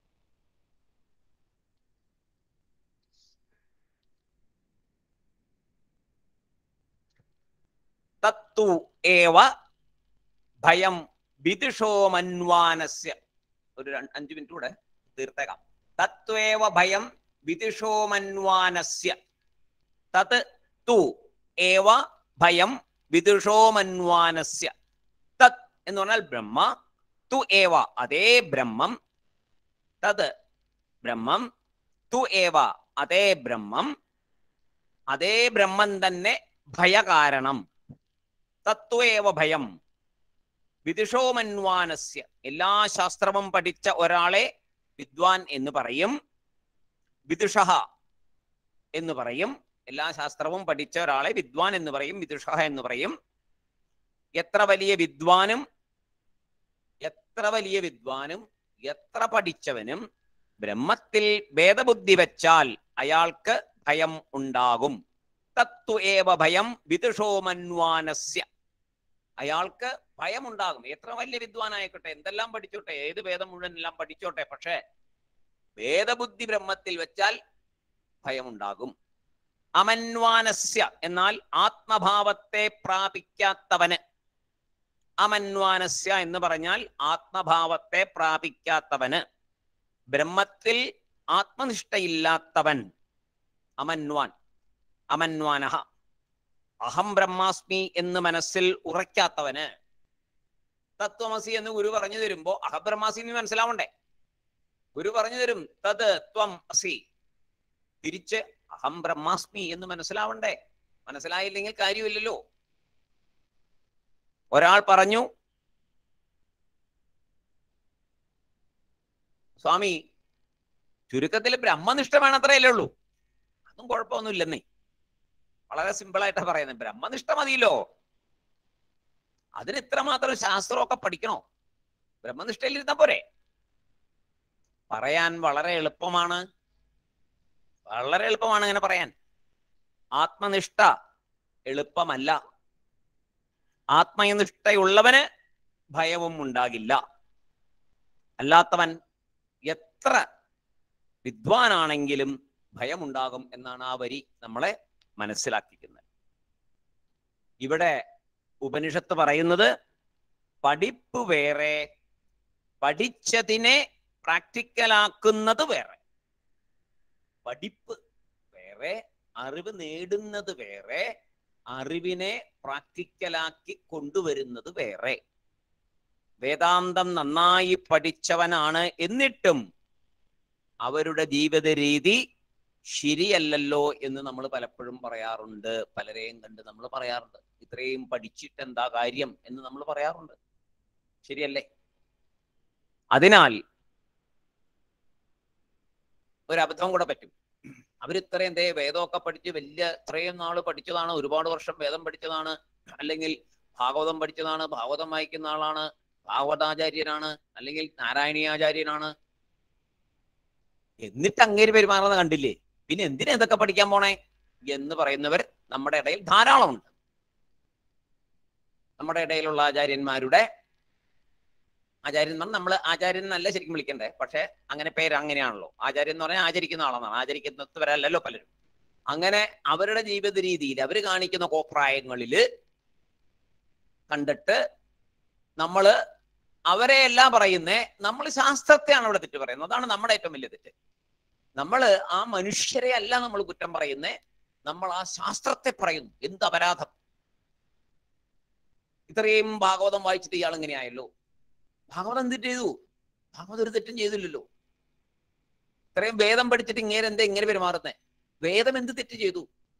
തത്തു ഏവ ഭയം വിദുഷോ മന്വാനസ്യ ഒരു രണ്ട് അഞ്ചു മിനിറ്റ് കൂടെ തീർത്തേക്കാം തത്വേവ ഭയം വിദുഷോ മന്വാനസ്യ തത് തു ഏവ ഭയം വിദുഷോ മന്വാനസ്യ തത് എന്ന് പറഞ്ഞാൽ ബ്രഹ്മ തു ഏവ അതേ ബ്രഹ്മം തത് ബ്രഹ്മം തു ഏവ അതേ ബ്രഹ്മം അതേ ബ്രഹ്മം തന്നെ ഭയകാരണം തത്വേവ ഭയം വിദുഷോമന്വാനസ്യ എല്ലാ ശാസ്ത്രവും പഠിച്ച ഒരാളെ വിദ്വാൻ എന്ന് പറയും വിദുഷ എന്ന് പറയും എല്ലാ ശാസ്ത്രവും പഠിച്ച ഒരാളെ വിദ്വാൻ എന്ന് പറയും വിദുഷ എന്ന് പറയും എത്ര വലിയ വിദ്വാനും എത്ര വലിയ വിദ്വാനും എത്ര പഠിച്ചവനും ബ്രഹ്മത്തിൽ ഭേദബുദ്ധി വെച്ചാൽ അയാൾക്ക് ഭയം ഉണ്ടാകും തത്വ ഏവ ഭയം വിദുഷോമന്വാനസ്യ അയാൾക്ക് ഭയമുണ്ടാകും എത്ര വലിയ വിദ്വാനായിക്കോട്ടെ എന്തെല്ലാം പഠിച്ചോട്ടെ ഏത് വേദം മുഴുവൻ എല്ലാം പഠിച്ചോട്ടെ പക്ഷേ വേദബുദ്ധി ബ്രഹ്മത്തിൽ വെച്ചാൽ ഭയമുണ്ടാകും അമന്വാനസ്യ എന്നാൽ ആത്മഭാവത്തെ പ്രാപിക്കാത്തവന് അമന്വാനസ്യ എന്ന് പറഞ്ഞാൽ ആത്മഭാവത്തെ പ്രാപിക്കാത്തവന് ബ്രഹ്മത്തിൽ ആത്മനിഷ്ഠയില്ലാത്തവൻ അമന്വാൻ അമന്വാനഹ അഹം ബ്രഹ്മാസ്മി എന്ന് മനസ്സിൽ ഉറയ്ക്കാത്തവന് തത്വമസി എന്ന് ഗുരു പറഞ്ഞു തരുമ്പോ അഹം ബ്രഹ്മാസി എന്ന് മനസ്സിലാവണ്ടേ ഗുരു പറഞ്ഞു തരും തത് ത്വം അസി തിരിച്ച് അഹം ബ്രഹ്മാസ്മി എന്ന് മനസ്സിലാവണ്ടേ മനസ്സിലായില്ലെങ്കിൽ കാര്യമില്ലല്ലോ ഒരാൾ പറഞ്ഞു സ്വാമി ചുരുക്കത്തിൽ ബ്രഹ്മനിഷ്ഠ വേണത്രയല്ലേ ഉള്ളൂ അതും കുഴപ്പമൊന്നുമില്ലെന്നേ വളരെ സിമ്പിൾ ആയിട്ടാ പറയുന്നത് ബ്രഹ്മനിഷ്ഠ മതിയല്ലോ അതിന് ഇത്രമാത്രം ശാസ്ത്രമൊക്കെ പഠിക്കണോ ബ്രഹ്മനിഷ്ഠയിൽ ഇരുന്നാ പോരെ പറയാൻ വളരെ എളുപ്പമാണ് വളരെ എളുപ്പമാണ് ഇങ്ങനെ പറയാൻ ആത്മനിഷ്ഠ എളുപ്പമല്ല ആത്മനിഷ്ഠയുള്ളവന് ഭയവും ഉണ്ടാകില്ല അല്ലാത്തവൻ എത്ര വിദ്വാനാണെങ്കിലും ഭയമുണ്ടാകും എന്നാണ് ആ വരി നമ്മളെ മനസ്സിലാക്കിക്കുന്നത് ഇവിടെ ഉപനിഷത്ത് പറയുന്നത് പഠിപ്പ് വേറെ പഠിച്ചതിനെ പ്രാക്ടിക്കലാക്കുന്നത് വേറെ പഠിപ്പ് വേറെ അറിവ് നേടുന്നത് വേറെ അറിവിനെ പ്രാക്ടിക്കലാക്കി കൊണ്ടുവരുന്നത് വേറെ വേദാന്തം നന്നായി പഠിച്ചവനാണ് എന്നിട്ടും അവരുടെ ജീവിത രീതി ശരിയല്ലല്ലോ എന്ന് നമ്മൾ പലപ്പോഴും പറയാറുണ്ട് പലരെയും കണ്ട് നമ്മൾ പറയാറുണ്ട് ഇത്രയും പഠിച്ചിട്ട് എന്താ കാര്യം എന്ന് നമ്മൾ പറയാറുണ്ട് ശരിയല്ലേ അതിനാൽ ഒരു അബദ്ധം കൂടെ പറ്റും അവരിത്രയും എന്തേ വേദമൊക്കെ പഠിച്ച് വലിയ ഇത്രയും നാള് പഠിച്ചതാണ് ഒരുപാട് വർഷം വേദം പഠിച്ചതാണ് അല്ലെങ്കിൽ ഭാഗവതം പഠിച്ചതാണ് ഭാഗവതം വായിക്കുന്ന ആളാണ് ഭാഗവതാചാര്യനാണ് അല്ലെങ്കിൽ നാരായണീയാചാര്യനാണ് എന്നിട്ട് അങ്ങേര് പെരുമാറുന്നത് കണ്ടില്ലേ പിന്നെ എന്തിനാ ഇതൊക്കെ പഠിക്കാൻ പോണേ എന്ന് പറയുന്നവർ നമ്മുടെ ഇടയിൽ ധാരാളമുണ്ട് നമ്മുടെ ഇടയിലുള്ള ആചാര്യന്മാരുടെ ആചാര്യന്മാർ നമ്മൾ ആചാര്യൻ എന്നല്ല ശരിക്കും വിളിക്കണ്ടേ പക്ഷെ അങ്ങനെ പേര് അങ്ങനെയാണല്ലോ ആചാര്യൻ എന്ന് പറഞ്ഞാൽ ആചരിക്കുന്ന ആളെന്നാണ് ആചരിക്കുന്നവരല്ലല്ലോ പലരും അങ്ങനെ അവരുടെ ജീവിത രീതിയിൽ അവർ കാണിക്കുന്ന കോപ്രായങ്ങളില് കണ്ടിട്ട് നമ്മള് അവരെ എല്ലാം പറയുന്നേ നമ്മൾ ശാസ്ത്രത്തെയാണ് അവിടെ തെറ്റ് പറയുന്നത് അതാണ് നമ്മുടെ ഏറ്റവും വലിയ തെറ്റ് നമ്മൾ ആ മനുഷ്യരെ അല്ല നമ്മൾ കുറ്റം പറയുന്നേ നമ്മൾ ആ ശാസ്ത്രത്തെ പറയുന്നു എന്ത് അപരാധം ഇത്രയും ഭാഗവതം വായിച്ചിട്ട് ഇയാൾ ഇങ്ങനെയായല്ലോ ഭാഗവതം എന്ത് ചെയ്തു ഭാഗവതം ഒരു തെറ്റും ചെയ്തില്ലല്ലോ ഇത്രയും വേദം പഠിച്ചിട്ട് ഇങ്ങനെ എന്താ ഇങ്ങനെ പെരുമാറുന്നേ വേദം എന്ത് തെറ്റ് ചെയ്തു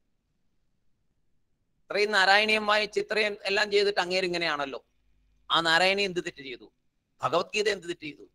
ഇത്രയും നാരായണീയം വായിച്ച് ഇത്രയും എല്ലാം ചെയ്തിട്ട് അങ്ങേര് ഇങ്ങനെയാണല്ലോ ആ നാരായണി എന്ത് തെറ്റ് ചെയ്തു ഭഗവത്ഗീത എന്ത് തെറ്റ് ചെയ്തു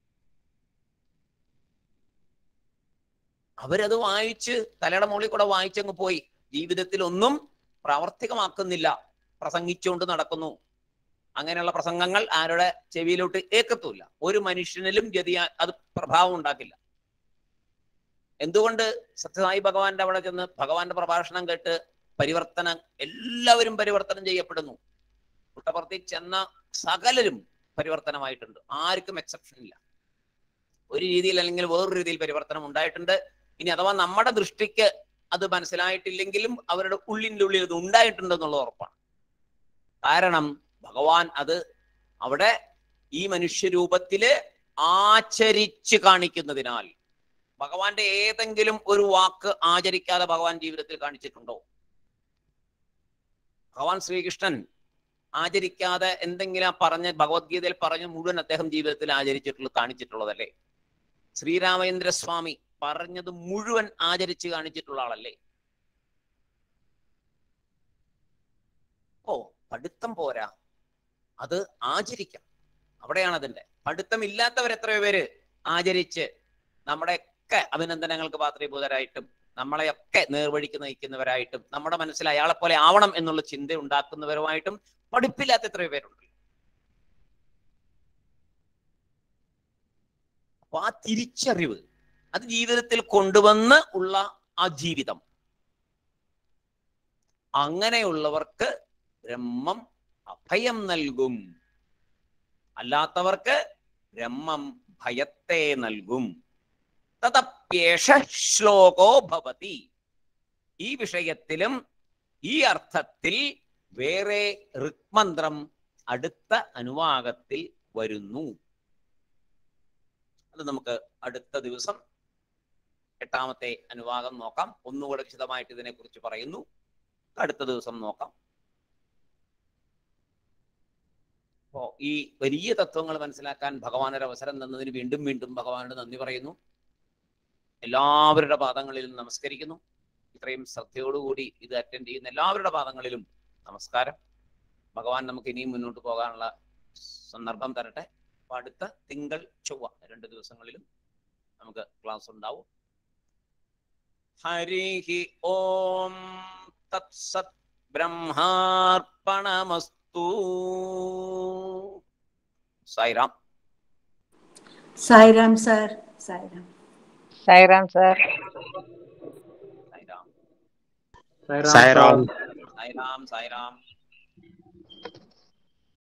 അവരത് വായിച്ച് തലയുടെ മുകളിൽ കൂടെ വായിച്ചങ്ങ് പോയി ജീവിതത്തിൽ ഒന്നും പ്രാവർത്തികമാക്കുന്നില്ല പ്രസംഗിച്ചുകൊണ്ട് നടക്കുന്നു അങ്ങനെയുള്ള പ്രസംഗങ്ങൾ ആരുടെ ചെവിയിലോട്ട് ഏക്കത്തുമില്ല ഒരു മനുഷ്യനിലും ഗതി അത് പ്രഭാവം ഉണ്ടാക്കില്ല എന്തുകൊണ്ട് സത്യസായി ഭഗവാന്റെ അവിടെ ചെന്ന് ഭഗവാന്റെ പ്രഭാഷണം കേട്ട് പരിവർത്തനം എല്ലാവരും പരിവർത്തനം ചെയ്യപ്പെടുന്നു പുട്ടപർത്തി ചെന്ന സകലരും പരിവർത്തനമായിട്ടുണ്ട് ആർക്കും എക്സെപ്ഷൻ ഇല്ല ഒരു രീതിയിൽ അല്ലെങ്കിൽ വേറൊരു രീതിയിൽ പരിവർത്തനം ഉണ്ടായിട്ടുണ്ട് ഇനി അഥവാ നമ്മുടെ ദൃഷ്ടിക്ക് അത് മനസ്സിലായിട്ടില്ലെങ്കിലും അവരുടെ ഉള്ളിൻ്റെ ഉള്ളിൽ ഇത് ഉണ്ടായിട്ടുണ്ടെന്നുള്ള ഉറപ്പാണ് കാരണം ഭഗവാൻ അത് അവിടെ ഈ മനുഷ്യരൂപത്തില് ആചരിച്ച് കാണിക്കുന്നതിനാൽ ഭഗവാന്റെ ഏതെങ്കിലും ഒരു വാക്ക് ആചരിക്കാതെ ഭഗവാൻ ജീവിതത്തിൽ കാണിച്ചിട്ടുണ്ടോ ഭഗവാൻ ശ്രീകൃഷ്ണൻ ആചരിക്കാതെ എന്തെങ്കിലും പറഞ്ഞ ഭഗവത്ഗീതയിൽ പറഞ്ഞ മുഴുവൻ അദ്ദേഹം ജീവിതത്തിൽ ആചരിച്ചിട്ടുള്ള കാണിച്ചിട്ടുള്ളതല്ലേ ശ്രീരാമചന്ദ്ര സ്വാമി പറഞ്ഞത് മുഴുവൻ ആചരിച്ച് കാണിച്ചിട്ടുള്ള ആളല്ലേ ഓ പഠിത്തം പോരാ അത് ആചരിക്കാം അവിടെയാണ് അതിന്റെ പഠിത്തം ഇല്ലാത്തവർ എത്രയോ പേര് ആചരിച്ച് നമ്മുടെയൊക്കെ അഭിനന്ദനങ്ങൾക്ക് പാത്രീഭൂതരായിട്ടും നമ്മളെയൊക്കെ നേർവഴിക്ക് നയിക്കുന്നവരായിട്ടും നമ്മുടെ മനസ്സിൽ അയാളെ പോലെ ആവണം എന്നുള്ള ചിന്ത ഉണ്ടാക്കുന്നവരുമായിട്ടും പഠിപ്പില്ലാത്ത എത്രയോ പേരുണ്ട് അപ്പൊ ആ തിരിച്ചറിവ് അത് ജീവിതത്തിൽ കൊണ്ടുവന്ന് ഉള്ള ആ ജീവിതം അങ്ങനെയുള്ളവർക്ക് ബ്രഹ്മം അഭയം നൽകും അല്ലാത്തവർക്ക് ബ്രഹ്മം ഭയത്തെ നൽകും തതപ്യേഷ ശ്ലോകോ ഭവതി ഈ വിഷയത്തിലും ഈ അർത്ഥത്തിൽ വേറെ ഋക്മന്ത്രം അടുത്ത അനുവാകത്തിൽ വരുന്നു അത് നമുക്ക് അടുത്ത ദിവസം എട്ടാമത്തെ അനുവാദം നോക്കാം ഒന്നുകൂടെ വിശദമായിട്ട് ഇതിനെക്കുറിച്ച് പറയുന്നു അടുത്ത ദിവസം നോക്കാം അപ്പോ ഈ വലിയ തത്വങ്ങൾ മനസ്സിലാക്കാൻ ഭഗവാൻ ഒരു അവസരം തന്നതിന് വീണ്ടും വീണ്ടും ഭഗവാനോട് നന്ദി പറയുന്നു എല്ലാവരുടെ പാദങ്ങളിലും നമസ്കരിക്കുന്നു ഇത്രയും ശ്രദ്ധയോടുകൂടി ഇത് അറ്റൻഡ് ചെയ്യുന്ന എല്ലാവരുടെ പാദങ്ങളിലും നമസ്കാരം ഭഗവാൻ നമുക്ക് ഇനിയും മുന്നോട്ട് പോകാനുള്ള സന്ദർഭം തരട്ടെ അപ്പൊ അടുത്ത തിങ്കൾ ചൊവ്വ രണ്ട് ദിവസങ്ങളിലും നമുക്ക് ക്ലാസ് ഉണ്ടാവും ഹരി ഓം തത്സത് ബ്രഹ്മാർപ്പണമസ്തു സായിറാം സായിരാം സാർ സായിരാം സായിറാം സാർ സായിറാം സായിറാം സായിറാം സായിറാം